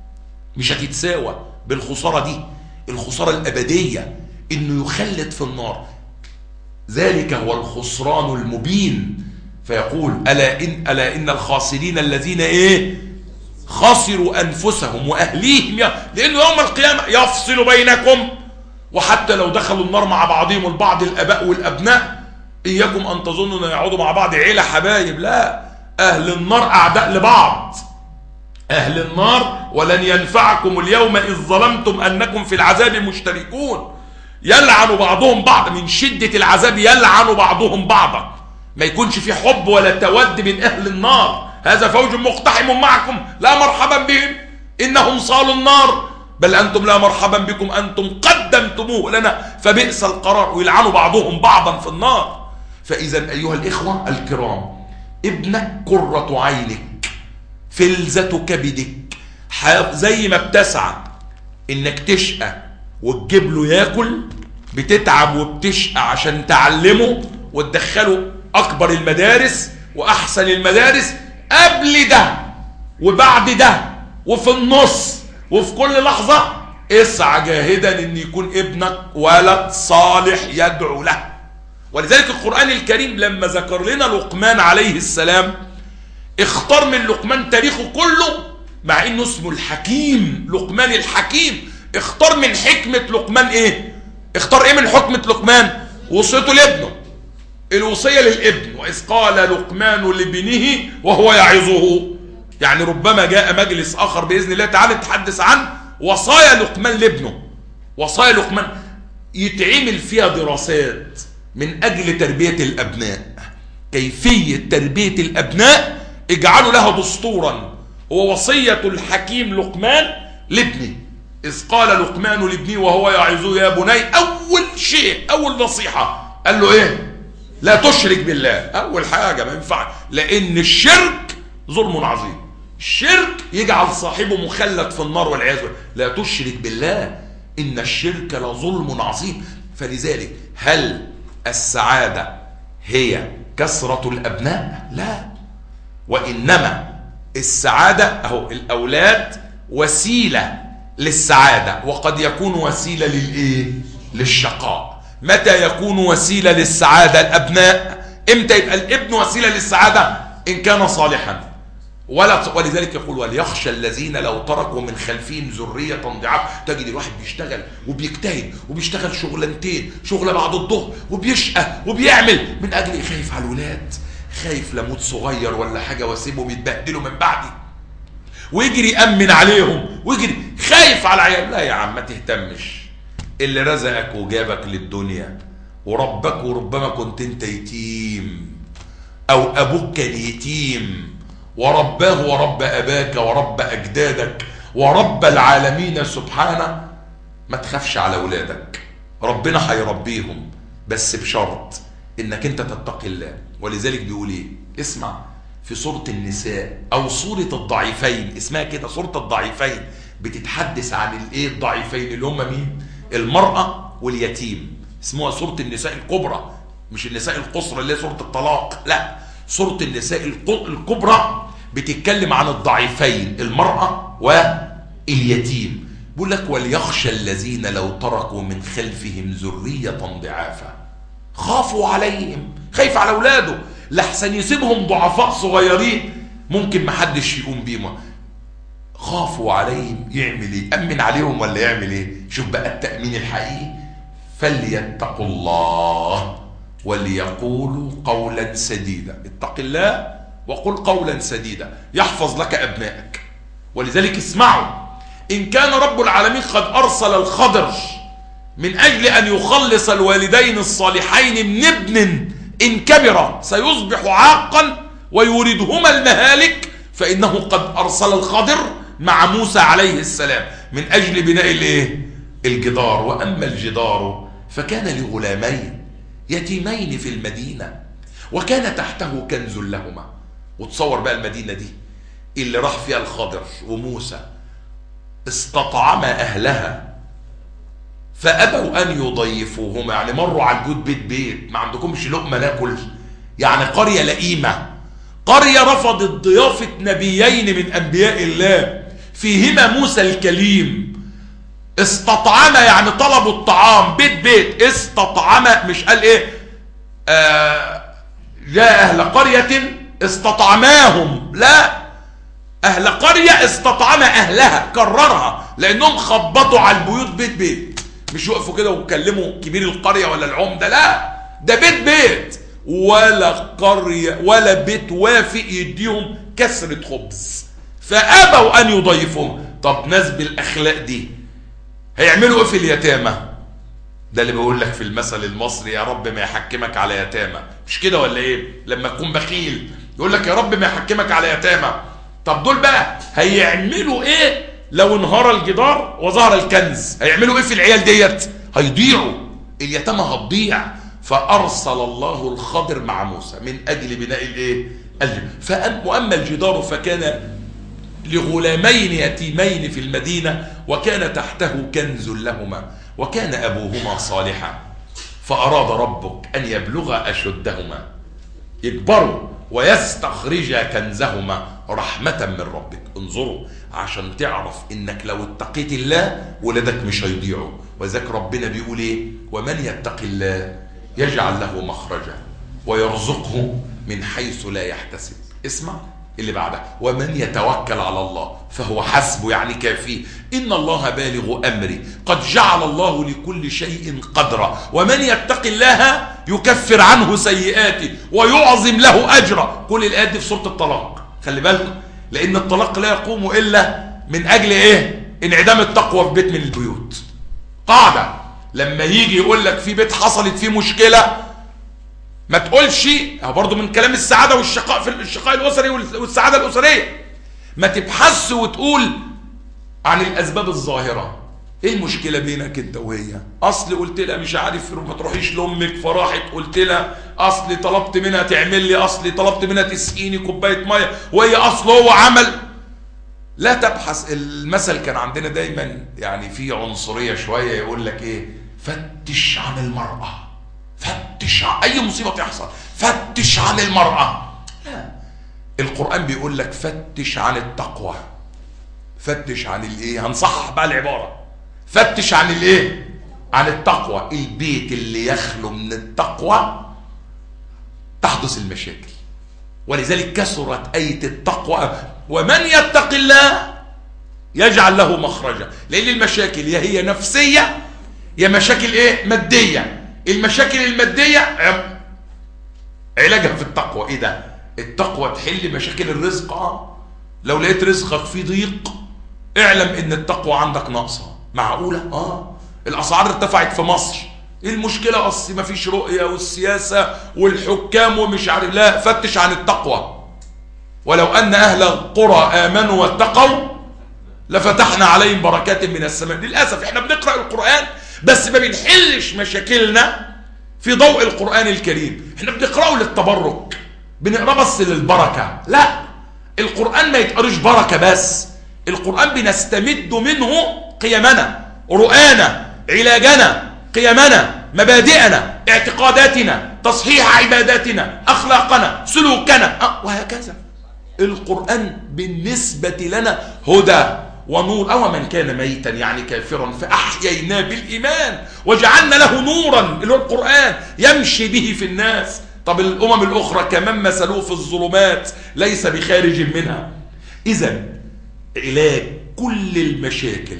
مش هتتساوى بالخسارة دي الخسارة الأبدية إنه يخلد في النار ذلك هو الخسران المبين فيقول ألا إن, ألا إن الخاسرين الذين إيه خسروا أنفسهم وأهليهم لأنه يوم القيامة يفصل بينكم وحتى لو دخلوا النار مع بعضهم البعض الأباء والأبناء إياكم أن تظنوا أن يقعدوا مع بعض عيلة حبايب لا أهل النار أعداء لبعض أهل النار ولن ينفعكم اليوم إذ ظلمتم أنكم في العذاب مشتركون يلعن بعضهم بعض من شدة العذاب يلعن بعضهم بعضا ما يكونش في حب ولا تود من أهل النار هذا فوج مقتحم معكم لا مرحبا بهم إنهم صالوا النار بل أنتم لا مرحبا بكم أنتم قدمتموه لنا فبئس القرار ويلعنوا بعضهم بعضا في النار فإذا أيها الإخوة الكرام ابنك قرة عينك فلذة كبدك زي ما بتسعى انك تشقى وتجيب له ياكل بتتعب وبتشقى عشان تعلمه وتدخله اكبر المدارس واحسن المدارس قبل ده وبعد ده وفي النص وفي كل لحظة اسعى جاهدا ان يكون ابنك ولد صالح يدعو له ولذلك القرآن الكريم لما ذكر لنا لقمان عليه السلام اختار من لقمان تاريخه كله مع انه اسمه الحكيم لقمان الحكيم اختار من حكمة لقمان ايه اختار ايه من حكمة لقمان وصيته لابنه الوصية للابن واذ قال لقمان لابنه وهو يعظه يعني ربما جاء مجلس اخر باذن الله تعالى نتحدث عن وصايا لقمان لابنه وصايا لقمان يتعمل فيها دراسات من اجل تربية الابناء كيفية تربية الابناء اجعلوا لها دستورا هو وصية الحكيم لقمان لابنه إذ قال لقمان لابنه وهو يعظه يا بني أول شيء أول نصيحة قال له إيه لا تشرك بالله أول حاجة ما ينفع لأن الشرك ظلم عظيم الشرك يجعل صاحبه مخلد في النار والعياذ بالله لا تشرك بالله إن الشرك لظلم عظيم فلذلك هل السعادة هي كثرة الأبناء لا وإنما السعادة أهو الأولاد وسيلة للسعادة وقد يكون وسيلة للإيه؟ للشقاء متى يكون وسيلة للسعادة الأبناء إمتى يبقى الابن وسيلة للسعادة إن كان صالحا ولا ولذلك يقول وليخشى الذين لو تركوا من خلفهم ذرية ضعاف تجد الواحد بيشتغل وبيجتهد وبيشتغل شغلانتين شغلة بعد الظهر وبيشقى وبيعمل من أجل خايف على الولاد خايف لموت صغير ولا حاجة واسيبهم يتبهدلوا من بعدي ويجري يأمن عليهم ويجري خايف على عيال لا يا عم ما تهتمش اللي رزقك وجابك للدنيا وربك وربما كنت انت يتيم او ابوك كان يتيم ورباه ورب اباك ورب اجدادك ورب العالمين سبحانه ما تخافش على اولادك ربنا هيربيهم بس بشرط انك انت تتقي الله ولذلك بيقول ايه اسمع في سورة النساء او سورة الضعيفين اسمها كده سورة الضعيفين بتتحدث عن الايه الضعيفين اللي هم مين المرأة واليتيم اسمها سورة النساء الكبرى مش النساء القصرى اللي هي سورة الطلاق لا سورة النساء الكبرى بتتكلم عن الضعيفين المرأة واليتيم بيقول لك وليخشى الذين لو تركوا من خلفهم ذرية ضعافا خافوا عليهم خايف على اولاده لحسن يسيبهم ضعفاء صغيرين ممكن محدش يقوم بيهم خافوا عليهم يعمل ايه امن عليهم ولا يعمل ايه شوف بقى التامين الحقيقي فليتقوا الله وليقولوا قولا سديدا اتق الله وقل قولا سديدا يحفظ لك ابنائك ولذلك اسمعوا ان كان رب العالمين قد ارسل الخضر من اجل ان يخلص الوالدين الصالحين من ابن ان كبر سيصبح عاقا ويوردهما المهالك فانه قد ارسل الخضر مع موسى عليه السلام من اجل بناء الايه الجدار واما الجدار فكان لغلامين يتيمين في المدينه وكان تحته كنز لهما وتصور بقى المدينه دي اللي راح فيها الخضر وموسى استطعم اهلها فابوا ان يضيفوهما يعني مروا على البيوت بيت بيت ما عندكمش لقمه ناكل يعني قريه لئيمه قريه رفضت ضيافه نبيين من انبياء الله فيهما موسى الكليم استطعم يعني طلبوا الطعام بيت بيت استطعم مش قال ايه آه جاء اهل قريه استطعماهم لا اهل قريه استطعم اهلها كررها لانهم خبطوا على البيوت بيت بيت مش يقفوا كده ويكلموا كبير القريه ولا العمده لا ده بيت بيت ولا قريه ولا بيت وافق يديهم كسره خبز فابوا ان يضيفهم طب ناس بالاخلاق دي هيعملوا ايه في اليتامى ده اللي بقول لك في المثل المصري يا رب ما يحكمك على يتامى مش كده ولا ايه لما تكون بخيل يقول لك يا رب ما يحكمك على يتامى طب دول بقى هيعملوا ايه لو انهار الجدار وظهر الكنز هيعملوا ايه في العيال ديت هيضيعوا اليتامى هتضيع فارسل الله الخضر مع موسى من اجل بناء الايه فأم واما الجدار فكان لغلامين يتيمين في المدينه وكان تحته كنز لهما وكان ابوهما صالحا فاراد ربك ان يبلغا اشدهما يكبروا ويستخرجا كنزهما رحمة من ربك انظروا عشان تعرف انك لو اتقيت الله ولادك مش هيضيعوا وذاك ربنا بيقول ايه ومن يتق الله يجعل له مخرجا ويرزقه من حيث لا يحتسب اسمع اللي بعدها ومن يتوكل على الله فهو حسبه يعني كافيه إن الله بالغ أمري قد جعل الله لكل شيء قدرا ومن يتق الله يكفر عنه سيئاته ويعظم له أجرا كل الآيات دي في سورة الطلاق خلي بالكم لأن الطلاق لا يقوم إلا من أجل إيه انعدام التقوى في بيت من البيوت قاعدة لما يجي يقول لك في بيت حصلت فيه مشكلة ما تقولش برضه من كلام السعاده والشقاء في الشقاء الاسري والسعاده الاسريه ما تبحث وتقول عن الاسباب الظاهره ايه المشكله بينك انت وهي اصل قلت لها مش عارف ما تروحيش لامك فراحت قلت لها اصل طلبت منها تعمل لي اصل طلبت منها تسقيني كوبايه ميه وهي اصل هو عمل لا تبحث المثل كان عندنا دايما يعني في عنصريه شويه يقول لك ايه فتش عن المراه فتش عن اي مصيبه تحصل فتش عن المراه لا القران بيقول لك فتش عن التقوى فتش عن الايه هنصحح بقى العباره فتش عن الايه عن التقوى البيت اللي يخلو من التقوى تحدث المشاكل ولذلك كثرت ايه التقوى ومن يتق الله يجعل له مخرجا لان المشاكل يا هي نفسيه يا مشاكل ايه ماديه المشاكل المادية علاجها في التقوى ايه ده التقوى تحل مشاكل الرزق اه لو لقيت رزقك في ضيق اعلم ان التقوى عندك ناقصة معقولة اه الاسعار ارتفعت في مصر ايه المشكلة اصل ما فيش رؤية والسياسة والحكام ومش عارف لا فتش عن التقوى ولو ان اهل القرى امنوا واتقوا لفتحنا عليهم بركات من السماء للاسف احنا بنقرأ القرآن بس ما بنحلش مشاكلنا في ضوء القرآن الكريم احنا بنقرأه للتبرك بنقرأ بس للبركة لا القرآن ما يتقرش بركة بس القرآن بنستمد منه قيمنا رؤانا علاجنا قيمنا مبادئنا اعتقاداتنا تصحيح عباداتنا أخلاقنا سلوكنا وهكذا القرآن بالنسبة لنا هدى ونور أو من كان ميتا يعني كافرا فأحييناه بالإيمان وجعلنا له نورا اللي هو القرآن يمشي به في الناس طب الأمم الأخرى كمان مثلوه في الظلمات ليس بخارج منها إذا علاج كل المشاكل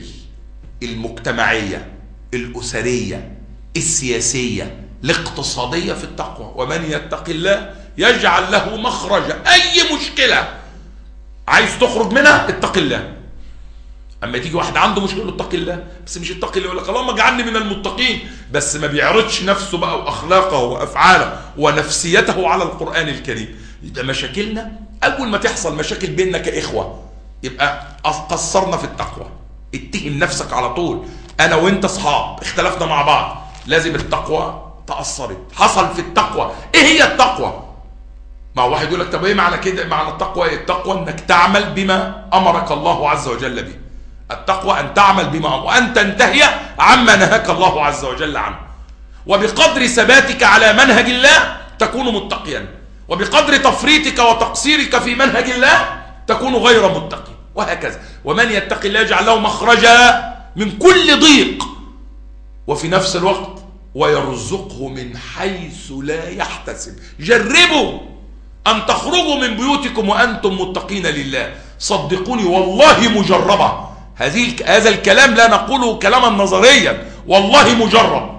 المجتمعية الأسرية السياسية الاقتصادية في التقوى ومن يتق الله يجعل له مخرجا أي مشكلة عايز تخرج منها اتق الله اما تيجي واحد عنده مشكله اتق الله بس مش اتق الله يقول لك اللهم اجعلني من المتقين بس ما بيعرضش نفسه بقى واخلاقه وافعاله ونفسيته على القران الكريم يبقى مشاكلنا اول ما تحصل مشاكل بيننا كاخوه يبقى قصرنا في التقوى اتهم نفسك على طول انا وانت اصحاب اختلفنا مع بعض لازم التقوى تاثرت حصل في التقوى ايه هي التقوى ما واحد يقول لك طب ايه معنى كده معنى التقوى ايه التقوى انك تعمل بما امرك الله عز وجل به التقوى ان تعمل بما أمر وان تنتهي عما نهاك الله عز وجل عنه وبقدر ثباتك على منهج الله تكون متقيا وبقدر تفريطك وتقصيرك في منهج الله تكون غير متقي وهكذا ومن يتق الله يجعل له مخرجا من كل ضيق وفي نفس الوقت ويرزقه من حيث لا يحتسب جربوا أن تخرجوا من بيوتكم وأنتم متقين لله صدقوني والله مجربة هذه هذا الكلام لا نقوله كلاما نظريا والله مجرب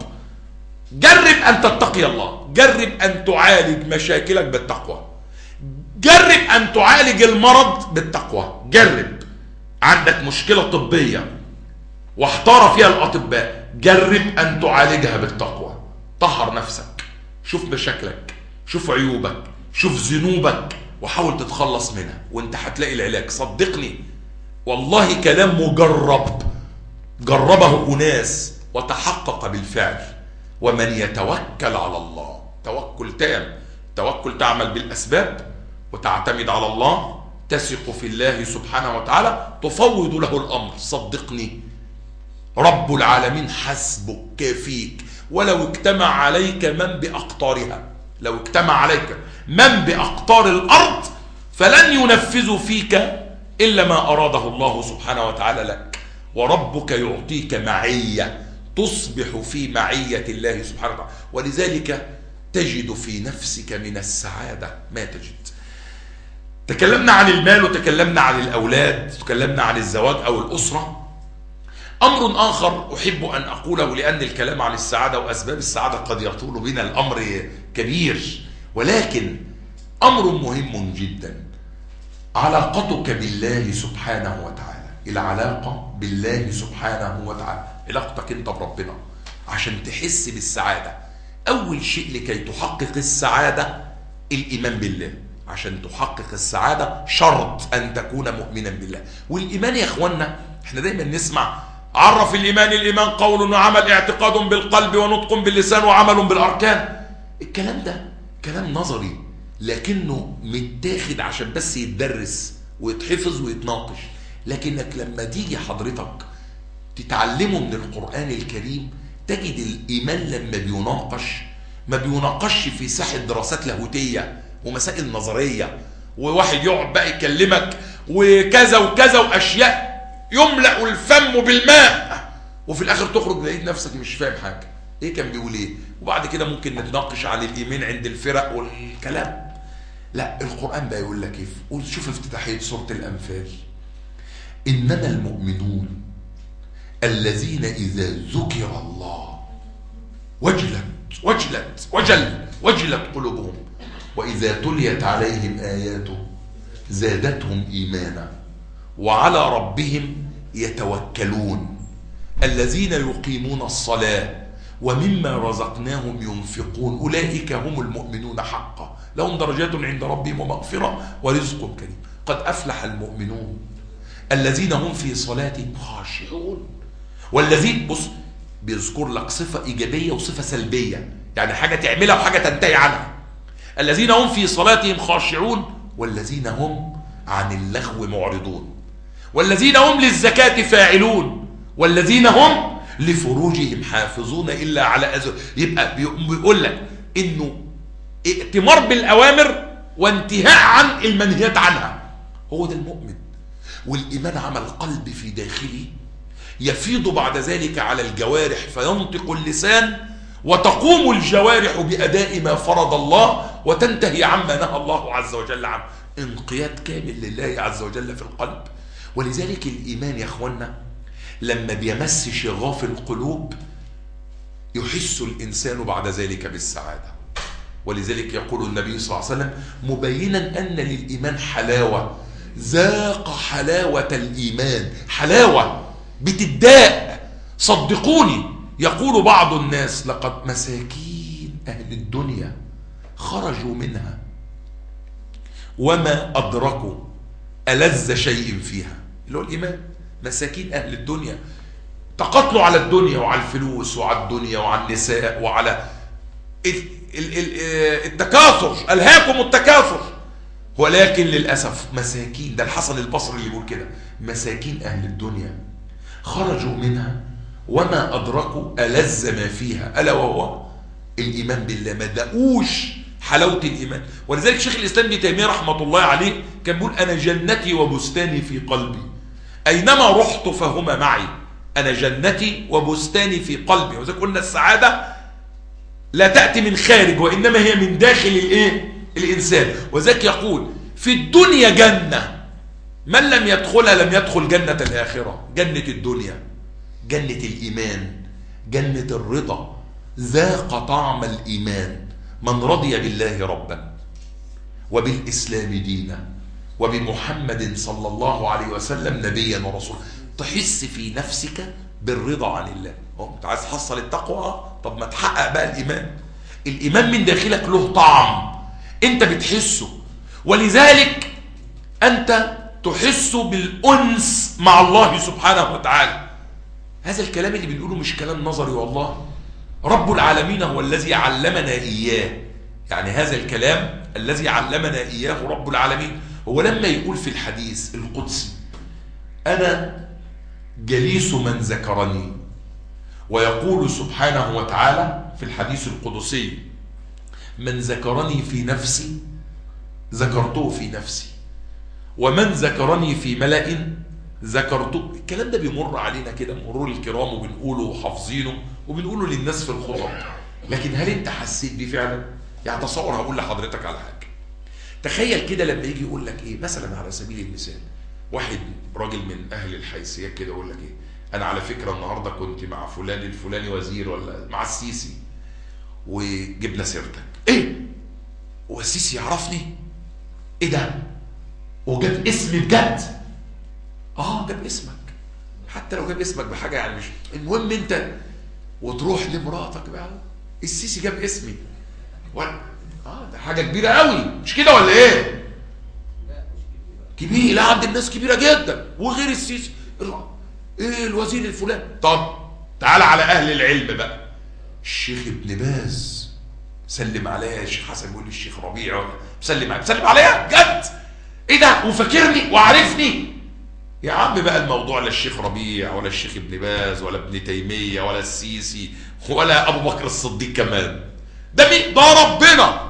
جرب أن تتقي الله جرب أن تعالج مشاكلك بالتقوى جرب أن تعالج المرض بالتقوى جرب عندك مشكلة طبية واحتار فيها الأطباء جرب أن تعالجها بالتقوى طهر نفسك شوف مشاكلك شوف عيوبك شوف ذنوبك وحاول تتخلص منها وانت هتلاقي العلاج صدقني والله كلام مجرب جربه أناس وتحقق بالفعل ومن يتوكل على الله توكل تام توكل تعمل بالأسباب وتعتمد على الله تثق في الله سبحانه وتعالى تفوض له الأمر صدقني رب العالمين حسبك كافيك ولو اجتمع عليك من بأقطارها لو اجتمع عليك من بأقطار الأرض فلن ينفذوا فيك إلا ما أراده الله سبحانه وتعالى لك وربك يعطيك معية تصبح في معية الله سبحانه وتعالى ولذلك تجد في نفسك من السعادة ما تجد تكلمنا عن المال وتكلمنا عن الأولاد تكلمنا عن الزواج أو الأسرة أمر آخر أحب أن أقوله لأن الكلام عن السعادة وأسباب السعادة قد يطول بنا الأمر كبير ولكن أمر مهم جدا علاقتك بالله سبحانه وتعالى العلاقة بالله سبحانه وتعالى علاقتك انت بربنا عشان تحس بالسعادة أول شيء لكي تحقق السعادة الإيمان بالله عشان تحقق السعادة شرط أن تكون مؤمنا بالله والإيمان يا أخوانا احنا دايما نسمع عرف الإيمان الإيمان قول وعمل اعتقاد بالقلب ونطق باللسان وعمل بالأركان الكلام ده كلام نظري لكنه متاخد عشان بس يتدرس ويتحفظ ويتناقش لكنك لما تيجي حضرتك تتعلمه من القرآن الكريم تجد الإيمان لما بيناقش ما بيناقش في ساحة دراسات لاهوتية ومسائل نظرية وواحد يقعد بقى يكلمك وكذا وكذا وأشياء يملأ الفم بالماء وفي الآخر تخرج لقيت نفسك مش فاهم حاجة ايه كان بيقول ايه وبعد كده ممكن نتناقش عن الايمان عند الفرق والكلام لا القرآن بقى يقول لك ايه قول شوف افتتاحية سورة الأنفال إنما المؤمنون الذين إذا ذكر الله وجلت وجلت وجل وجلت قلوبهم وإذا تليت عليهم آياته زادتهم إيمانا وعلى ربهم يتوكلون الذين يقيمون الصلاة ومما رزقناهم ينفقون أولئك هم المؤمنون حقا لهم درجات عند ربهم ومغفرة ورزق كريم قد أفلح المؤمنون الذين هم في صلاتهم خاشعون والذين بص بيذكر لك صفة إيجابية وصفة سلبية يعني حاجة تعملها وحاجة تنتهي عنها الذين هم في صلاتهم خاشعون والذين هم عن اللغو معرضون والذين هم للزكاة فاعلون والذين هم لفروجهم حافظون إلا على أزواج يبقى بيقول لك إنه ائتمار بالأوامر وانتهاء عن المنهيات عنها هو ده المؤمن والإيمان عمل قلب في داخله يفيض بعد ذلك على الجوارح فينطق اللسان وتقوم الجوارح بأداء ما فرض الله وتنتهي عما نهى الله عز وجل عنه انقياد كامل لله عز وجل في القلب ولذلك الإيمان يا أخوانا لما بيمس شغاف القلوب يحس الإنسان بعد ذلك بالسعادة ولذلك يقول النبي صلى الله عليه وسلم مبينا أن للإيمان حلاوة ذاق حلاوة الإيمان حلاوة بتداء صدقوني يقول بعض الناس لقد مساكين أهل الدنيا خرجوا منها وما أدركوا ألذ شيء فيها اللي هو الإيمان مساكين أهل الدنيا تقاتلوا على الدنيا وعلى الفلوس وعلى الدنيا وعلى النساء وعلى التكاثر ألهاكم التكاثر ولكن للأسف مساكين ده الحسن البصري اللي بيقول كده مساكين أهل الدنيا خرجوا منها وما أدركوا ألذ ما فيها ألا وهو الإيمان بالله ما دقوش حلاوة الإيمان ولذلك شيخ الإسلام ابن تيمية رحمة الله عليه كان بيقول أنا جنتي وبستاني في قلبي أينما رحت فهما معي أنا جنتي وبستاني في قلبي وزي قلنا السعادة لا تأتي من خارج وإنما هي من داخل الإيه؟ الإنسان وذلك يقول في الدنيا جنة من لم يدخلها لم يدخل جنة الآخرة جنة الدنيا جنة الإيمان جنة الرضا ذاق طعم الإيمان من رضي بالله ربا وبالإسلام دينا وبمحمد صلى الله عليه وسلم نبيا ورسولا تحس في نفسك بالرضا عن الله انت عايز تحصل التقوى طب ما تحقق بقى الإيمان الإيمان من داخلك له طعم انت بتحسه ولذلك أنت تحس بالأنس مع الله سبحانه وتعالى هذا الكلام اللي بنقوله مش كلام نظري والله رب العالمين هو الذي علمنا إياه يعني هذا الكلام الذي علمنا إياه رب العالمين هو لما يقول في الحديث القدسي أنا جليس من ذكرني ويقول سبحانه وتعالى في الحديث القدسي من ذكرني في نفسي ذكرته في نفسي ومن ذكرني في ملأ ذكرته الكلام ده بيمر علينا كده مرور الكرام وبنقوله وحافظينه وبنقوله للناس في الخطب لكن هل انت حسيت بيه فعلا يعني تصور هقول لحضرتك على حاجه تخيل كده لما يجي يقول لك ايه مثلا على سبيل المثال واحد راجل من اهل الحيثيات كده يقول لك ايه انا على فكره النهارده كنت مع فلان الفلاني وزير ولا مع السيسي وجبنا سيرتك ايه هو السيسي يعرفني ايه ده وجاب اسمي بجد اه جاب اسمك حتى لو جاب اسمك بحاجه يعني مش المهم انت وتروح لمراتك بقى السيسي جاب اسمي ولا اه ده حاجه كبيره قوي مش كده ولا ايه كبير لا عند الناس كبيره جدا وغير السيسي ايه الوزير الفلاني طب تعال على اهل العلم بقى الشيخ ابن باز سلم عليا يا شيخ حسن بيقول لي الشيخ ربيع سلم عليا سلم عليا جد ايه ده وفاكرني وعارفني يا عم بقى الموضوع لا الشيخ ربيع ولا الشيخ ابن باز ولا ابن تيميه ولا السيسي ولا ابو بكر الصديق كمان ده مين ده ربنا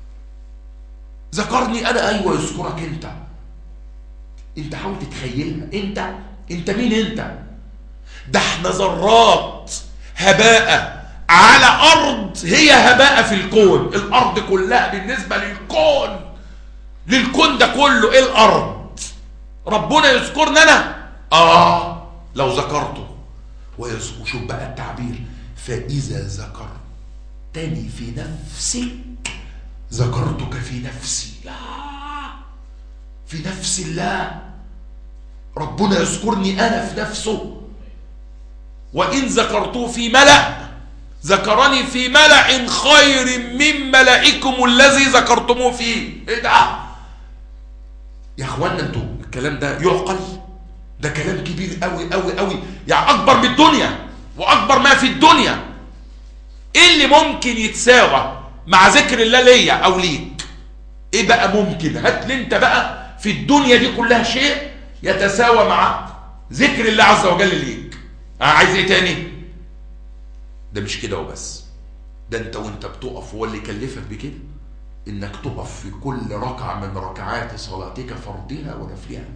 ذكرني انا ايوه يذكرك انت انت حاول تتخيلها انت انت مين انت ده احنا ذرات هباء على ارض هي هباء في الكون الارض كلها بالنسبه للكون للكون ده كله ايه الارض ربنا يذكرنا انا اه لو ذكرته وشوف بقى التعبير فاذا ذكرتني في نفسك ذكرتك في نفسي لا في نفس الله ربنا يذكرني انا في نفسه وان ذكرته في ملأ ذكرني في ملأ خير من ملائكم الذي ذكرتموه فيه ايه ده يا اخوانا انتوا الكلام ده يعقل ده كلام كبير قوي قوي قوي يعني اكبر من الدنيا واكبر ما في الدنيا ايه اللي ممكن يتساوى مع ذكر الله ليا او ليك ايه بقى ممكن هات لي انت بقى في الدنيا دي كلها شيء يتساوى مع ذكر الله عز وجل ليك اه عايز ايه تاني ده مش كده وبس ده انت وانت بتقف هو اللي يكلفك بكده انك تقف في كل ركعه من ركعات صلاتك فرضها ونفلها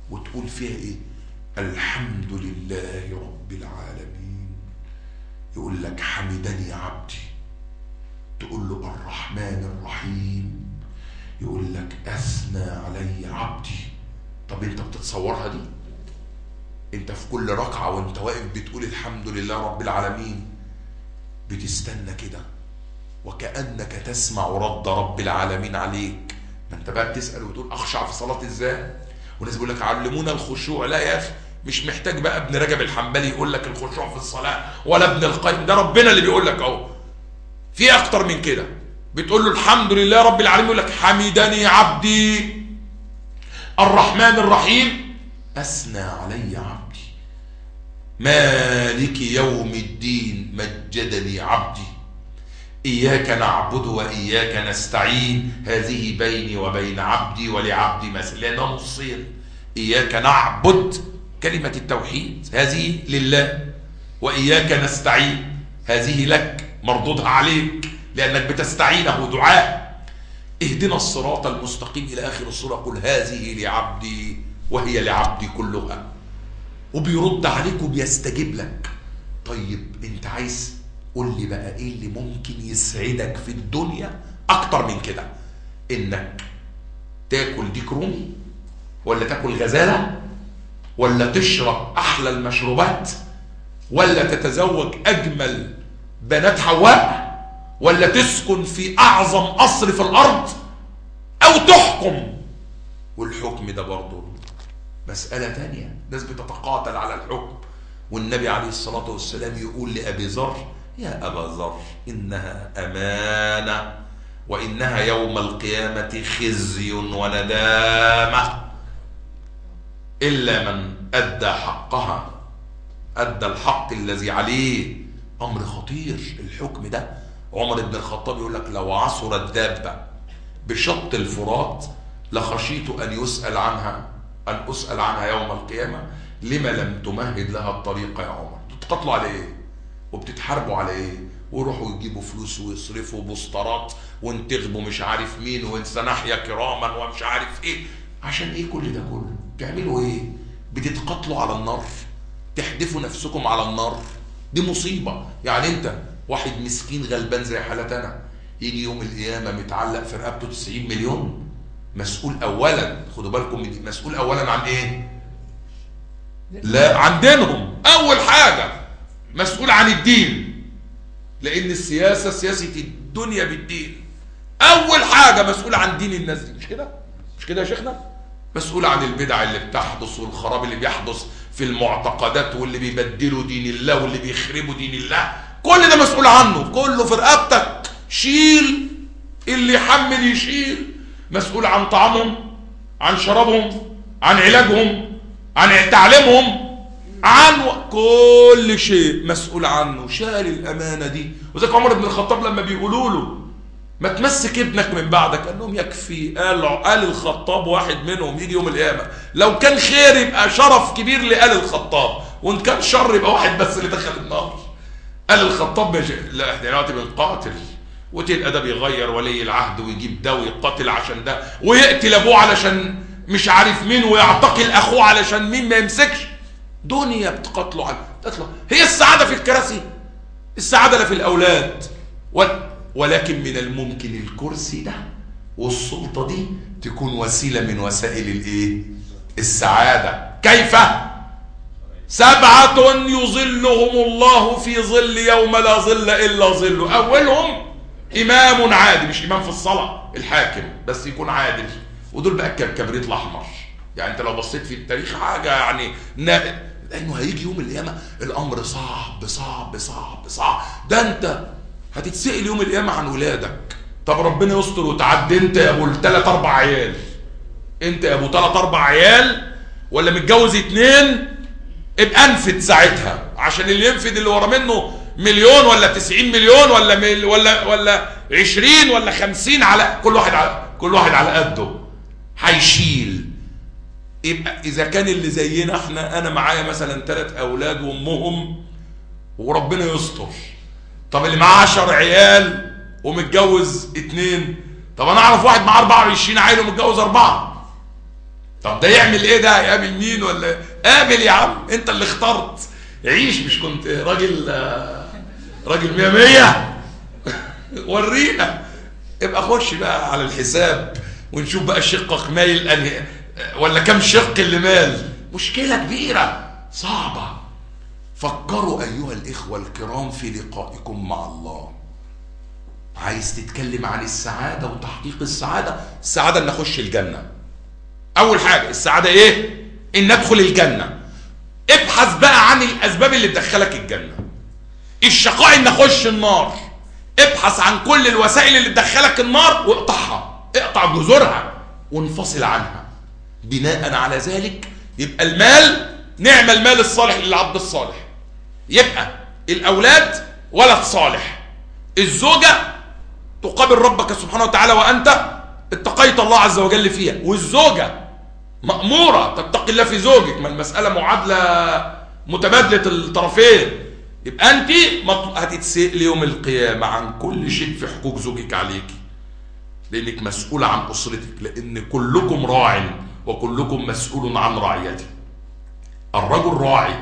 وتقول فيها ايه الحمد لله رب العالمين يقول لك حمدني عبدي تقول له الرحمن الرحيم يقول لك اثنى علي عبدي طب انت بتتصورها دي انت في كل ركعه وانت واقف بتقول الحمد لله رب العالمين بتستنى كده وكانك تسمع رد رب العالمين عليك ما انت بقى بتسال وتقول اخشع في صلاتي ازاي وناس بيقول لك علمونا الخشوع لا يا اخي مش محتاج بقى ابن رجب الحنبلي يقول لك الخشوع في الصلاه ولا ابن القيم ده ربنا اللي بيقول لك اهو في اكتر من كده بتقول له الحمد لله رب العالمين يقول لك حمدني عبدي الرحمن الرحيم اثنى علي عبدي مالك يوم الدين مجدني عبدي إياك نعبد وإياك نستعين هذه بيني وبين عبدي ولعبدي مثل لأنها نصين إياك نعبد كلمة التوحيد هذه لله وإياك نستعين هذه لك مردودها عليك لأنك بتستعينه دعاء اهدنا الصراط المستقيم إلى آخر السورة قل هذه لعبدي وهي لعبدي كلها وبيرد عليك وبيستجيب لك طيب انت عايز قول لي بقى ايه اللي ممكن يسعدك في الدنيا اكتر من كده انك تاكل ديك رومي ولا تاكل غزاله ولا تشرب احلى المشروبات ولا تتزوج اجمل بنات حواء ولا تسكن في اعظم قصر في الارض او تحكم والحكم ده برضه مسألة تانية ناس بتتقاتل على الحكم والنبي عليه الصلاة والسلام يقول لأبي ذر يا أبا ذر إنها أمانة وإنها يوم القيامة خزي وندامة إلا من أدى حقها أدى الحق الذي عليه أمر خطير الحكم ده عمر بن الخطاب يقول لك لو عصر الدابة بشط الفرات لخشيت أن يسأل عنها أن أسأل عنها يوم القيامة لما لم تمهد لها الطريقة يا عمر بتقتلوا على إيه وبتتحاربوا على إيه ويروحوا يجيبوا فلوس ويصرفوا بوسترات وانتخبوا مش عارف مين وانسنحيا كراما ومش عارف ايه عشان ايه كل ده كله بتعملوا ايه بتتقاتلوا على النار تحدفوا نفسكم على النار دي مصيبة يعني انت واحد مسكين غلبان زي حالتنا يجي يوم القيامة متعلق في رقبته 90 مليون مسؤول اولا خدوا بالكم من مسؤول اولا عن ايه لا عن دينهم اول حاجة مسؤول عن الدين لان السياسة سياسة الدنيا بالدين اول حاجة مسؤول عن دين الناس دي مش كده مش كده يا شيخنا مسؤول عن البدع اللي بتحدث والخراب اللي بيحدث في المعتقدات واللي بيبدلوا دين الله واللي بيخربوا دين الله كل ده مسؤول عنه كله في رقبتك شيل اللي يحمل يشيل مسؤول عن طعامهم عن شرابهم عن علاجهم عن تعليمهم عن كل شيء مسؤول عنه شال الأمانة دي وذلك عمر بن الخطاب لما بيقولوا له ما تمسك ابنك من بعدك قال لهم يكفي قال قال الخطاب واحد منهم يجي يوم القيامة لو كان خير يبقى شرف كبير لآل الخطاب وإن كان شر يبقى واحد بس اللي دخل النار قال الخطاب مش لا احنا دلوقتي بنقاتل وتلقى ده بيغير ولي العهد ويجيب ده ويقاتل عشان ده ويقتل ابوه علشان مش عارف مين ويعتقل اخوه علشان مين ما يمسكش دنيا بتقاتلوا على تطلع هي السعاده في الكراسي السعاده لا في الاولاد ولكن من الممكن الكرسي ده والسلطه دي تكون وسيله من وسائل الايه السعاده كيف سبعه يظلهم الله في ظل يوم لا ظل الا ظله اولهم امام عادل مش امام في الصلاه الحاكم بس يكون عادل ودول بقى الكبريت الاحمر يعني انت لو بصيت في التاريخ حاجه يعني لانه هيجي يوم القيامه الامر صعب صعب صعب صعب ده انت هتتسال يوم القيامه عن ولادك طب ربنا يستر وتعدي انت يا ابو الثلاث اربع عيال انت يا ابو ثلاث اربع عيال ولا متجوز اتنين ابقى انفد ساعتها عشان اللي ينفد اللي ورا منه مليون ولا تسعين مليون ولا مل ولا ولا عشرين ولا خمسين على كل واحد على كل واحد على قده هيشيل يبقى اذا كان اللي زينا احنا انا معايا مثلا ثلاث اولاد وامهم وربنا يستر طب اللي معاه 10 عيال ومتجوز اتنين طب انا اعرف واحد معاه 24 عيل ومتجوز اربعه طب طب ده يعمل ايه ده يقابل مين ولا قابل يا عم انت اللي اخترت عيش مش كنت راجل راجل مية مية ورينا ابقى خش بقى على الحساب ونشوف بقى شقك مايل انهي ولا كم شق اللي مال مشكلة كبيرة صعبة فكروا أيها الإخوة الكرام في لقائكم مع الله عايز تتكلم عن السعادة وتحقيق السعادة السعادة ان اخش الجنة اول حاجة السعادة ايه ان ادخل الجنة ابحث بقى عن الاسباب اللي تدخلك الجنة الشقاء ان اخش النار ابحث عن كل الوسائل اللي تدخلك النار واقطعها اقطع جذورها وانفصل عنها بناء على ذلك يبقى المال نعم المال الصالح للعبد الصالح يبقى الاولاد ولد صالح الزوجة تقابل ربك سبحانه وتعالى وانت اتقيت الله عز وجل فيها والزوجة مأمورة تتقي الله في زوجك ما المسألة معادلة متبادلة الطرفين يبقى انت هتتسأل يوم القيامة عن كل شيء في حقوق زوجك عليك لانك مسؤولة عن اسرتك لان كلكم راع وكلكم مسؤول عن رعيته الرجل راعي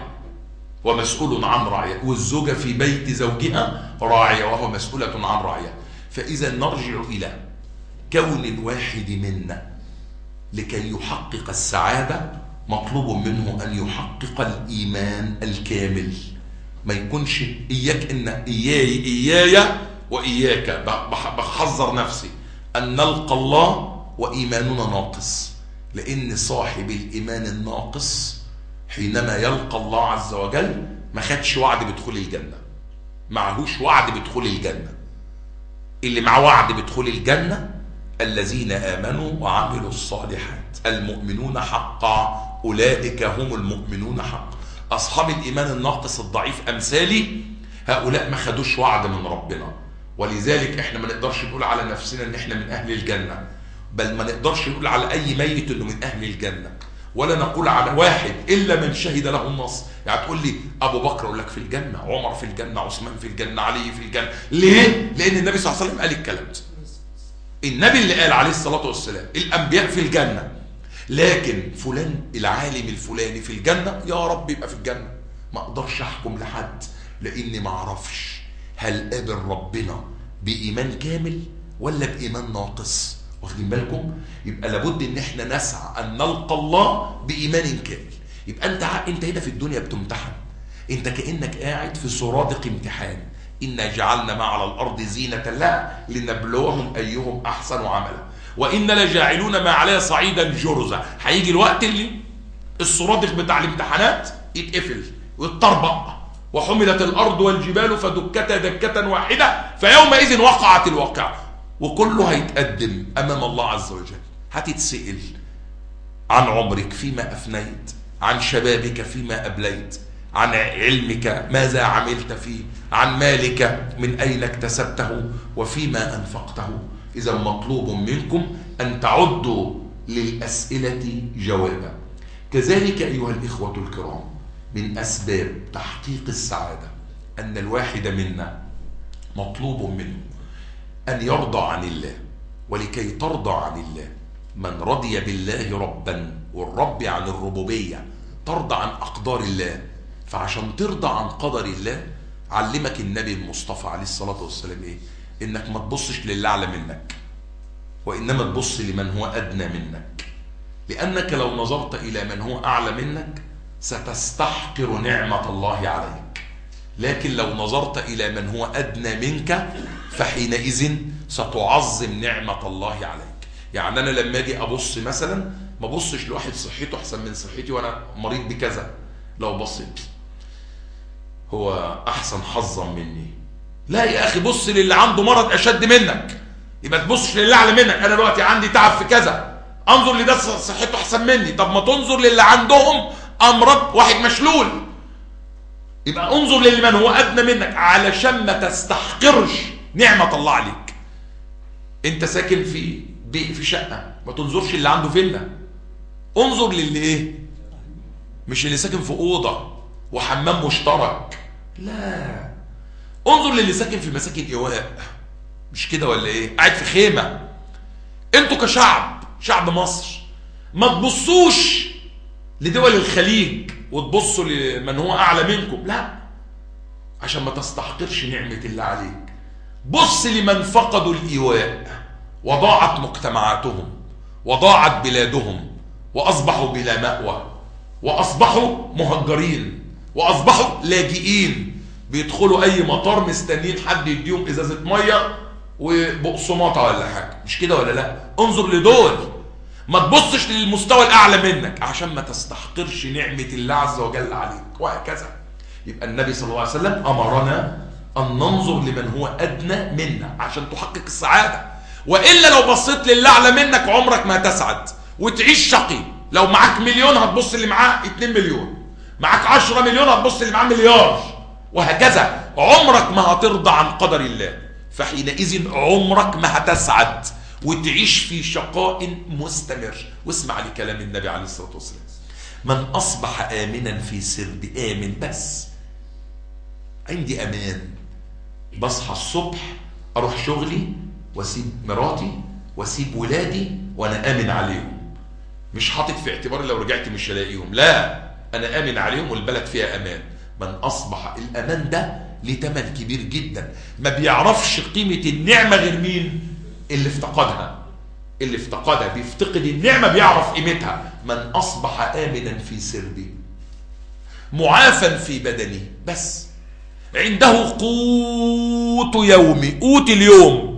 ومسؤول عن رعيته والزوجة في بيت زوجها راعية وهو مسؤولة عن رعيته فإذا نرجع إلى كون الواحد منا لكي يحقق السعادة مطلوب منه أن يحقق الإيمان الكامل ما يكونش إياك إن إياي إياي وإياك بحذر نفسي أن نلقى الله وإيماننا ناقص لأن صاحب الإيمان الناقص حينما يلقى الله عز وجل ما خدش وعد بدخول الجنة معهوش وعد بدخول الجنة اللي معاه وعد بدخول الجنة الذين آمنوا وعملوا الصالحات المؤمنون حقا أولئك هم المؤمنون حقا أصحاب الإيمان الناقص الضعيف أمثالي هؤلاء ما خدوش وعد من ربنا ولذلك احنا ما نقدرش نقول على نفسنا ان احنا من اهل الجنة بل ما نقدرش نقول على اي ميت انه من اهل الجنة ولا نقول على واحد الا من شهد له النص يعني تقول لي ابو بكر اقول لك في الجنه عمر في الجنه عثمان في الجنه علي في الجنه ليه لان النبي صلى الله عليه وسلم قال الكلام ده النبي اللي قال عليه الصلاه والسلام الانبياء في الجنه لكن فلان العالم الفلاني في الجنه يا رب يبقى في الجنه ما اقدرش احكم لحد لاني ما اعرفش هل قابل ربنا بايمان كامل ولا بايمان ناقص واخدين بالكم يبقى لابد ان احنا نسعى ان نلقى الله بايمان كامل يبقى انت انت هنا في الدنيا بتمتحن انت كانك قاعد في سرادق امتحان انا جعلنا ما على الارض زينه لها لنبلوهم ايهم احسن عملا وان لجاعلون ما عليها صعيدا جرزا هيجي الوقت اللي السرادق بتاع الامتحانات يتقفل ويتطربق وحملت الارض والجبال فدكتا دكه واحده فيومئذ وقعت الواقعه وكله هيتقدم امام الله عز وجل هتتسال عن عمرك فيما افنيت عن شبابك فيما ابليت عن علمك ماذا عملت فيه عن مالك من اين اكتسبته وفيما انفقته اذا مطلوب منكم ان تعدوا للاسئله جوابا كذلك ايها الاخوه الكرام من اسباب تحقيق السعاده ان الواحد منا مطلوب منه أن يرضى عن الله ولكي ترضى عن الله من رضي بالله ربا والرب عن الربوبية ترضى عن أقدار الله فعشان ترضى عن قدر الله علمك النبي المصطفى عليه الصلاة والسلام إيه إنك ما تبصش للي أعلى منك وإنما تبص لمن هو أدنى منك لأنك لو نظرت إلى من هو أعلى منك ستستحقر نعمة الله عليك لكن لو نظرت إلى من هو أدنى منك فحينئذ ستعظم نعمة الله عليك يعني أنا لما أجي أبص مثلا ما بصش لواحد صحته أحسن من صحتي وأنا مريض بكذا لو بصيت هو أحسن حظا مني لا يا أخي بص للي عنده مرض أشد منك يبقى تبصش للي أعلى منك أنا دلوقتي عندي تعب في كذا انظر لده صحته أحسن مني طب ما تنظر للي عندهم أمراض واحد مشلول يبقى انظر لمن هو أدنى منك علشان ما تستحقرش نعمة الله عليك انت ساكن في بي في شقة ما تنظرش اللي عنده فيلا انظر للي ايه مش اللي ساكن في أوضة وحمام مشترك لا انظر للي ساكن في مساكن إيواء مش كده ولا ايه قاعد في خيمة انتوا كشعب شعب مصر ما تبصوش لدول الخليج وتبصوا لمن هو اعلى منكم لا عشان ما تستحقرش نعمة الله عليك بص لمن فقدوا الايواء وضاعت مجتمعاتهم وضاعت بلادهم واصبحوا بلا مأوى واصبحوا مهجرين واصبحوا لاجئين بيدخلوا اي مطار مستنيين حد يديهم ازازه ميه وبقسماطه ولا حاجه مش كده ولا لا انظر لدول ما تبصش للمستوى الاعلى منك عشان ما تستحقرش نعمه الله عز وجل عليك وهكذا يبقى النبي صلى الله عليه وسلم امرنا ان ننظر لمن هو ادنى منا عشان تحقق السعاده والا لو بصيت للي اعلى منك عمرك ما تسعد وتعيش شقي لو معاك مليون هتبص اللي معاه 2 مليون معاك 10 مليون هتبص اللي معاه مليار وهكذا عمرك ما هترضى عن قدر الله فحينئذ عمرك ما هتسعد وتعيش في شقاء مستمر واسمع لكلام النبي عليه الصلاة والسلام من أصبح آمنا في سرب آمن بس عندي أمان بصحى الصبح أروح شغلي واسيب مراتي واسيب ولادي وأنا آمن عليهم مش حاطط في اعتباري لو رجعت مش هلاقيهم لا أنا آمن عليهم والبلد فيها أمان من أصبح الأمان ده ليه تمن كبير جدا ما بيعرفش قيمة النعمة غير مين اللي افتقدها اللي افتقدها بيفتقد النعمة بيعرف قيمتها من أصبح آمنا في سربي معافا في بدني بس عنده قوت يومي قوت اليوم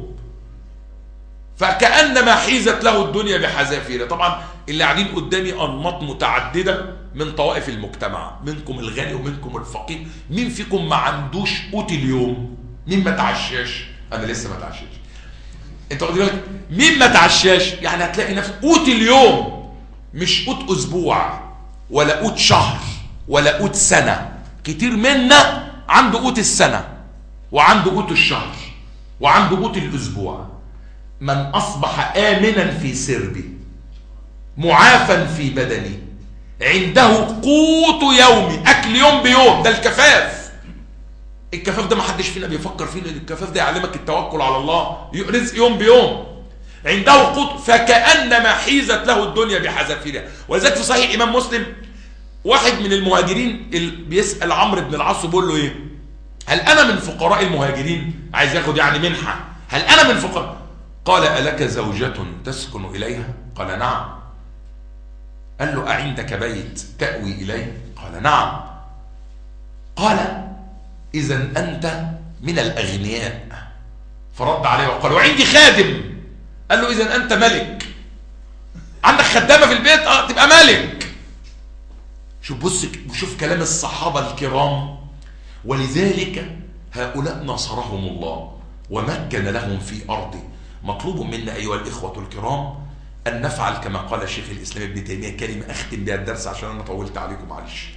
فكأنما حيزت له الدنيا بحذافيرها طبعا اللي قاعدين قدامي أنماط متعددة من طوائف المجتمع منكم الغني ومنكم الفقير مين فيكم ما عندوش قوت اليوم مين ما تعشاش انا لسه ما تعشاش انت واخد بالك مين ما تعشاش يعني هتلاقي نفسك قوت اليوم مش قوت اسبوع ولا قوت شهر ولا قوت سنه كتير منا عنده قوت السنه وعنده قوت الشهر وعنده قوت الاسبوع من اصبح امنا في سربي معافا في بدني عنده قوت يومي اكل يوم بيوم ده الكفاف الكفاف ده ما حدش فينا بيفكر فيه لان الكفاف ده يعلمك التوكل على الله رزق يوم بيوم عنده قوت فكانما حيزت له الدنيا بحذافيرها ولذلك في صحيح امام مسلم واحد من المهاجرين اللي بيسال عمرو بن العاص بيقول له ايه هل انا من فقراء المهاجرين عايز ياخد يعني منحه هل انا من فقراء قال الك زوجه تسكن اليها قال نعم قال له أعندك بيت تأوي إليه قال نعم قال إذا أنت من الأغنياء فرد عليه وقال وعندي خادم قال له إذا أنت ملك عندك خدامة في البيت اه تبقى ملك شوف بص شوف كلام الصحابة الكرام ولذلك هؤلاء نصرهم الله ومكن لهم في أرضه مطلوب منا أيها الإخوة الكرام أن نفعل كما قال شيخ الإسلام ابن تيمية كلمة أختم بها الدرس عشان أنا طولت عليكم معلش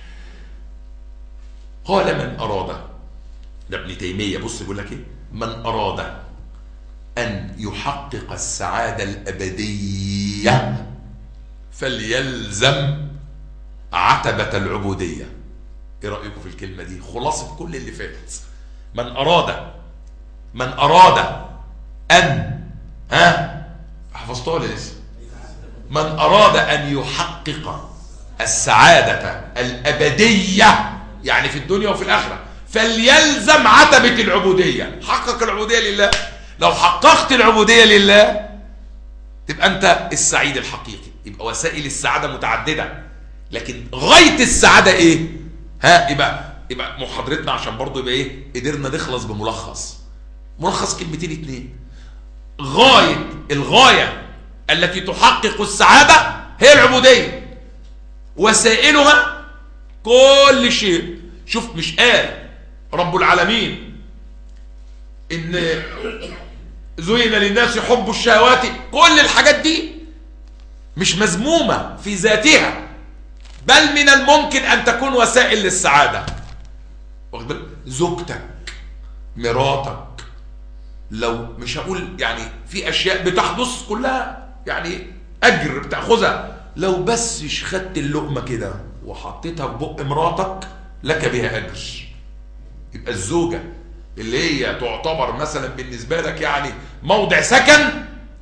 قال من أراد ده ابن تيمية بص بيقول لك إيه من أراد أن يحقق السعادة الأبدية فليلزم عتبة العبودية إيه رأيكم في الكلمة دي خلاصة كل اللي فات من أراد من أراد أن ها حفظتوها ولا لسه من أراد أن يحقق السعادة الأبدية يعني في الدنيا وفي الآخرة فليلزم عتبة العبودية حقق العبودية لله لو حققت العبودية لله تبقى أنت السعيد الحقيقي يبقى وسائل السعادة متعددة لكن غاية السعادة إيه ها يبقى يبقى محاضرتنا عشان برضه يبقى إيه قدرنا نخلص بملخص ملخص كلمتين اتنين غاية الغاية التي تحقق السعادة هي العبودية وسائلها كل شيء شوف مش قال رب العالمين ان زين للناس حب الشهوات كل الحاجات دي مش مذمومة في ذاتها بل من الممكن ان تكون وسائل للسعادة واخد بالك زوجتك مراتك لو مش هقول يعني في اشياء بتحدث كلها يعني اجر بتاخذها لو بس خدت اللقمه كده وحطيتها في بق مراتك لك بها اجر يبقى الزوجه اللي هي تعتبر مثلا بالنسبه لك يعني موضع سكن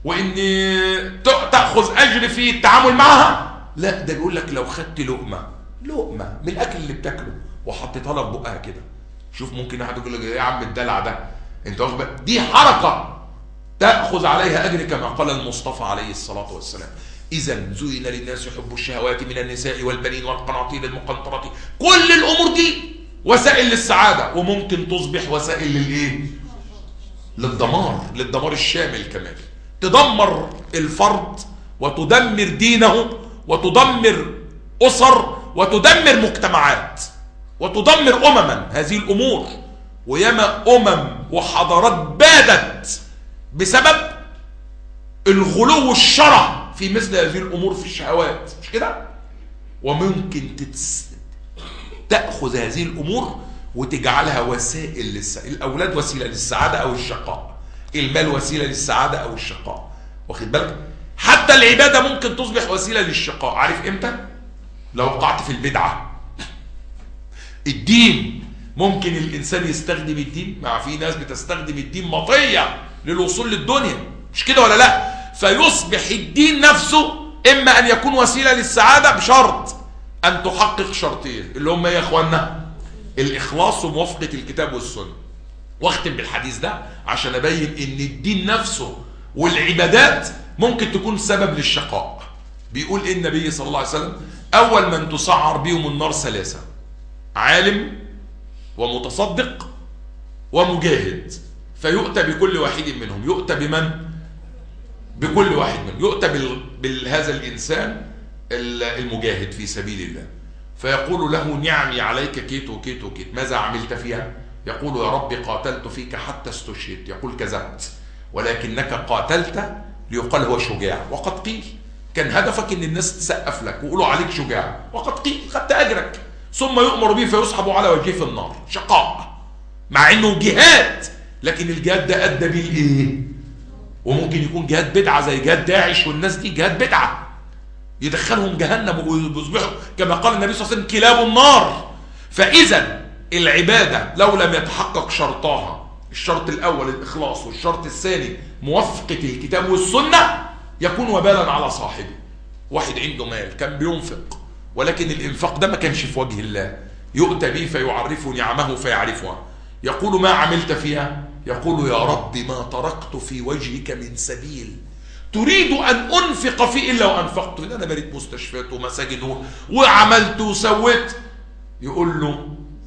وان تاخذ اجر في التعامل معها لا ده بيقول لك لو خدت لقمه لقمه من الاكل اللي بتاكله وحطيتها لك بقها كده شوف ممكن واحد يقول لك ايه يا عم الدلع ده انت واخد دي حركه تاخذ عليها اجر كما قال المصطفى عليه الصلاه والسلام اذا زين للناس حب الشهوات من النساء والبنين والقناطير المقنطره كل الامور دي وسائل للسعاده وممكن تصبح وسائل للايه للدمار للدمار الشامل كمان تدمر الفرد وتدمر دينه وتدمر اسر وتدمر مجتمعات وتدمر امما هذه الامور وياما امم وحضارات بادت بسبب الغلو الشرع في مثل هذه الامور في الشهوات مش كده وممكن تتس... تاخذ هذه الامور وتجعلها وسائل للس... الاولاد وسيله للسعاده او الشقاء المال وسيله للسعاده او الشقاء واخد بالك حتى العباده ممكن تصبح وسيله للشقاء عارف امتى لو وقعت في البدعه الدين ممكن الانسان يستخدم الدين مع في ناس بتستخدم الدين مطيه للوصول للدنيا مش كده ولا لا فيصبح الدين نفسه اما ان يكون وسيله للسعاده بشرط ان تحقق شرطين اللي هم ايه يا اخوانا الاخلاص وموافقه الكتاب والسنه واختم بالحديث ده عشان ابين ان الدين نفسه والعبادات ممكن تكون سبب للشقاء بيقول إيه النبي صلى الله عليه وسلم اول من تسعر بهم النار ثلاثه عالم ومتصدق ومجاهد فيؤتى بكل واحد منهم يؤتى بمن بكل واحد منهم يؤتى بهذا الإنسان المجاهد في سبيل الله فيقول له نعمي عليك كيت وكيت وكيت ماذا عملت فيها يقول يا رب قاتلت فيك حتى استشهدت يقول كذبت ولكنك قاتلت ليقال هو شجاع وقد قيل كان هدفك ان الناس تسقف لك ويقولوا عليك شجاع وقد قيل خدت اجرك ثم يؤمر به فيسحب على وجهه في النار شقاء مع انه جهاد لكن الجهاد ده ادى بيه الايه وممكن يكون جهاد بدعه زي جهاد داعش والناس دي جهاد بدعه يدخلهم جهنم ويصبحوا كما قال النبي صلى الله عليه وسلم كلاب النار فاذا العباده لو لم يتحقق شرطاها الشرط الاول الاخلاص والشرط الثاني موافقه الكتاب والسنه يكون وبالا على صاحبه واحد عنده مال كان بينفق ولكن الانفاق ده ما كانش في وجه الله يؤتى به فيعرف نعمه فيعرفها يقول ما عملت فيها يقول يا رب ما تركت في وجهك من سبيل تريد أن أنفق فيه إلا وأنفقت إذا أنا بنيت مستشفيات ومساجد وعملت وسويت يقول له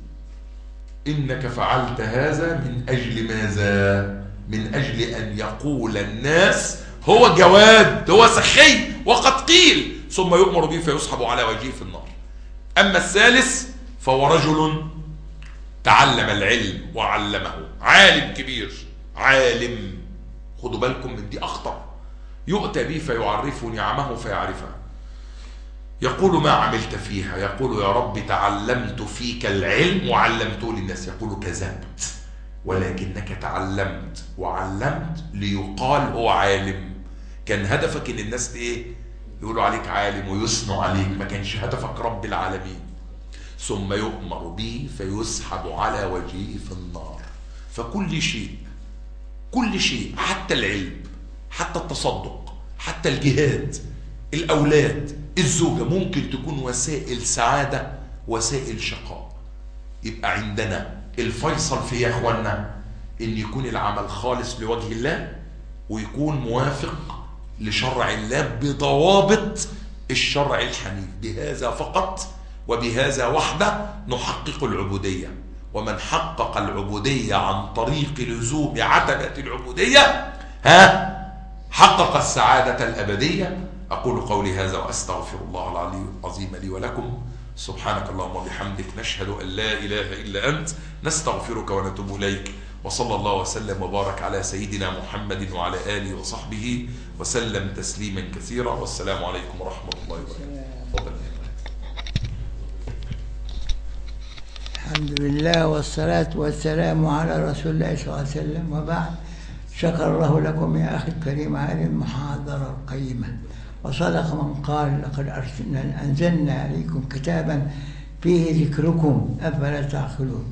إنك فعلت هذا من أجل ماذا من أجل أن يقول الناس هو جواد هو سخي وقد قيل ثم يؤمر به فيسحب على وجهه في النار أما الثالث فهو رجل تعلم العلم وعلمه عالم كبير عالم خدوا بالكم من دي أخطر يؤتى به فيعرف نعمه فيعرفها يقول ما عملت فيها يقول يا رب تعلمت فيك العلم وعلمته للناس يقول كذبت ولكنك تعلمت وعلمت ليقال هو عالم كان هدفك ان الناس ايه يقولوا عليك عالم ويثنوا عليك ما كانش هدفك رب العالمين ثم يؤمر به فيسحب على وجهه في النار فكل شيء كل شيء حتى العلم حتى التصدق حتى الجهاد الأولاد الزوجة ممكن تكون وسائل سعادة وسائل شقاء يبقى عندنا الفيصل في يا اخوانا ان يكون العمل خالص لوجه الله ويكون موافق لشرع الله بضوابط الشرع الحنيف بهذا فقط وبهذا وحده نحقق العبودية ومن حقق العبودية عن طريق لزوم عتبة العبودية ها حقق السعادة الأبدية أقول قولي هذا وأستغفر الله العلي العظيم لي ولكم سبحانك اللهم وبحمدك نشهد أن لا إله إلا أنت نستغفرك ونتوب إليك وصلى الله وسلم وبارك على سيدنا محمد وعلى آله وصحبه وسلم تسليما كثيرا والسلام عليكم ورحمة الله وبركاته تفضل الحمد لله والصلاة والسلام على رسول الله صلى الله عليه وسلم وبعد شكر الله لكم يا أخي الكريم هذه المحاضرة القيمة وصدق من قال لقد أرسلنا أنزلنا عليكم كتابا فيه ذكركم أفلا تعقلون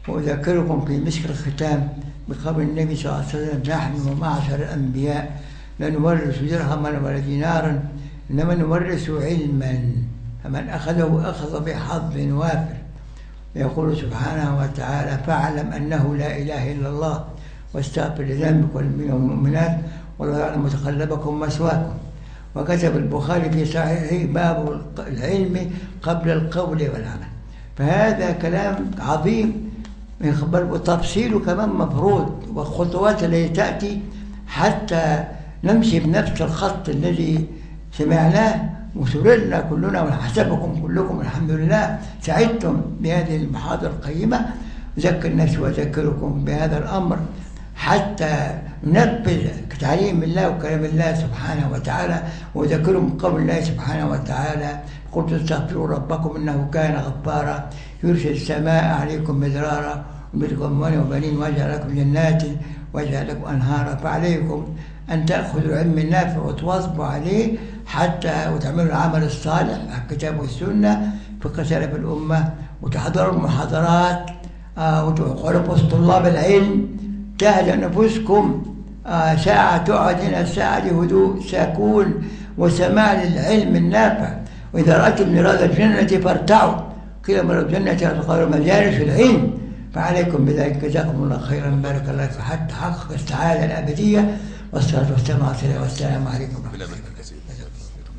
وأذكركم في مسك الختام بقول النبي صلى الله عليه وسلم نحن معشر الأنبياء لا نورث درهما ولا دينارا إنما نورث علما فمن أخذه أخذ بحظ وافر يقول سبحانه وتعالى فاعلم أنه لا إله إلا الله واستغفر لذنبك والمؤمنين والمؤمنات والله يعلم متقلبكم مثواكم وكتب البخاري في صحيحه باب العلم قبل القول والعمل فهذا كلام عظيم وتفصيله كمان مفروض والخطوات التي تأتي حتى نمشي بنفس الخط الذي سمعناه وسررنا كلنا ونحسبكم كلكم الحمد لله سعدتم بهذه المحاضرة القيمة أذكر الناس وأذكركم بهذا الأمر حتى ننفذ تعليم الله وكلام الله سبحانه وتعالى وذكرهم قول الله سبحانه وتعالى قلت استغفروا ربكم انه كان غفارا يرسل السماء عليكم مدرارا ويمدكم اموال وبنين ويجعل لكم جنات ويجعل لكم انهارا فعليكم ان تاخذوا العلم النافع وتواظبوا عليه حتى وتعملوا العمل الصالح على الكتاب والسنه في سلف الامه وتحضروا المحاضرات آه وتقعدوا وسط طلاب العلم تهدأ نفوسكم آه ساعة تقعد هنا ساعة لهدوء سكون وسماع للعلم النافع وإذا رأيتم مراد الجنة فارتعوا قيل مراد الجنة خير مجالس العلم فعليكم بذلك جزاكم الله خيرا بارك الله في حتى تحقق السعادة الأبدية والصلاة والسلام على والسلام عليكم ورحمة الله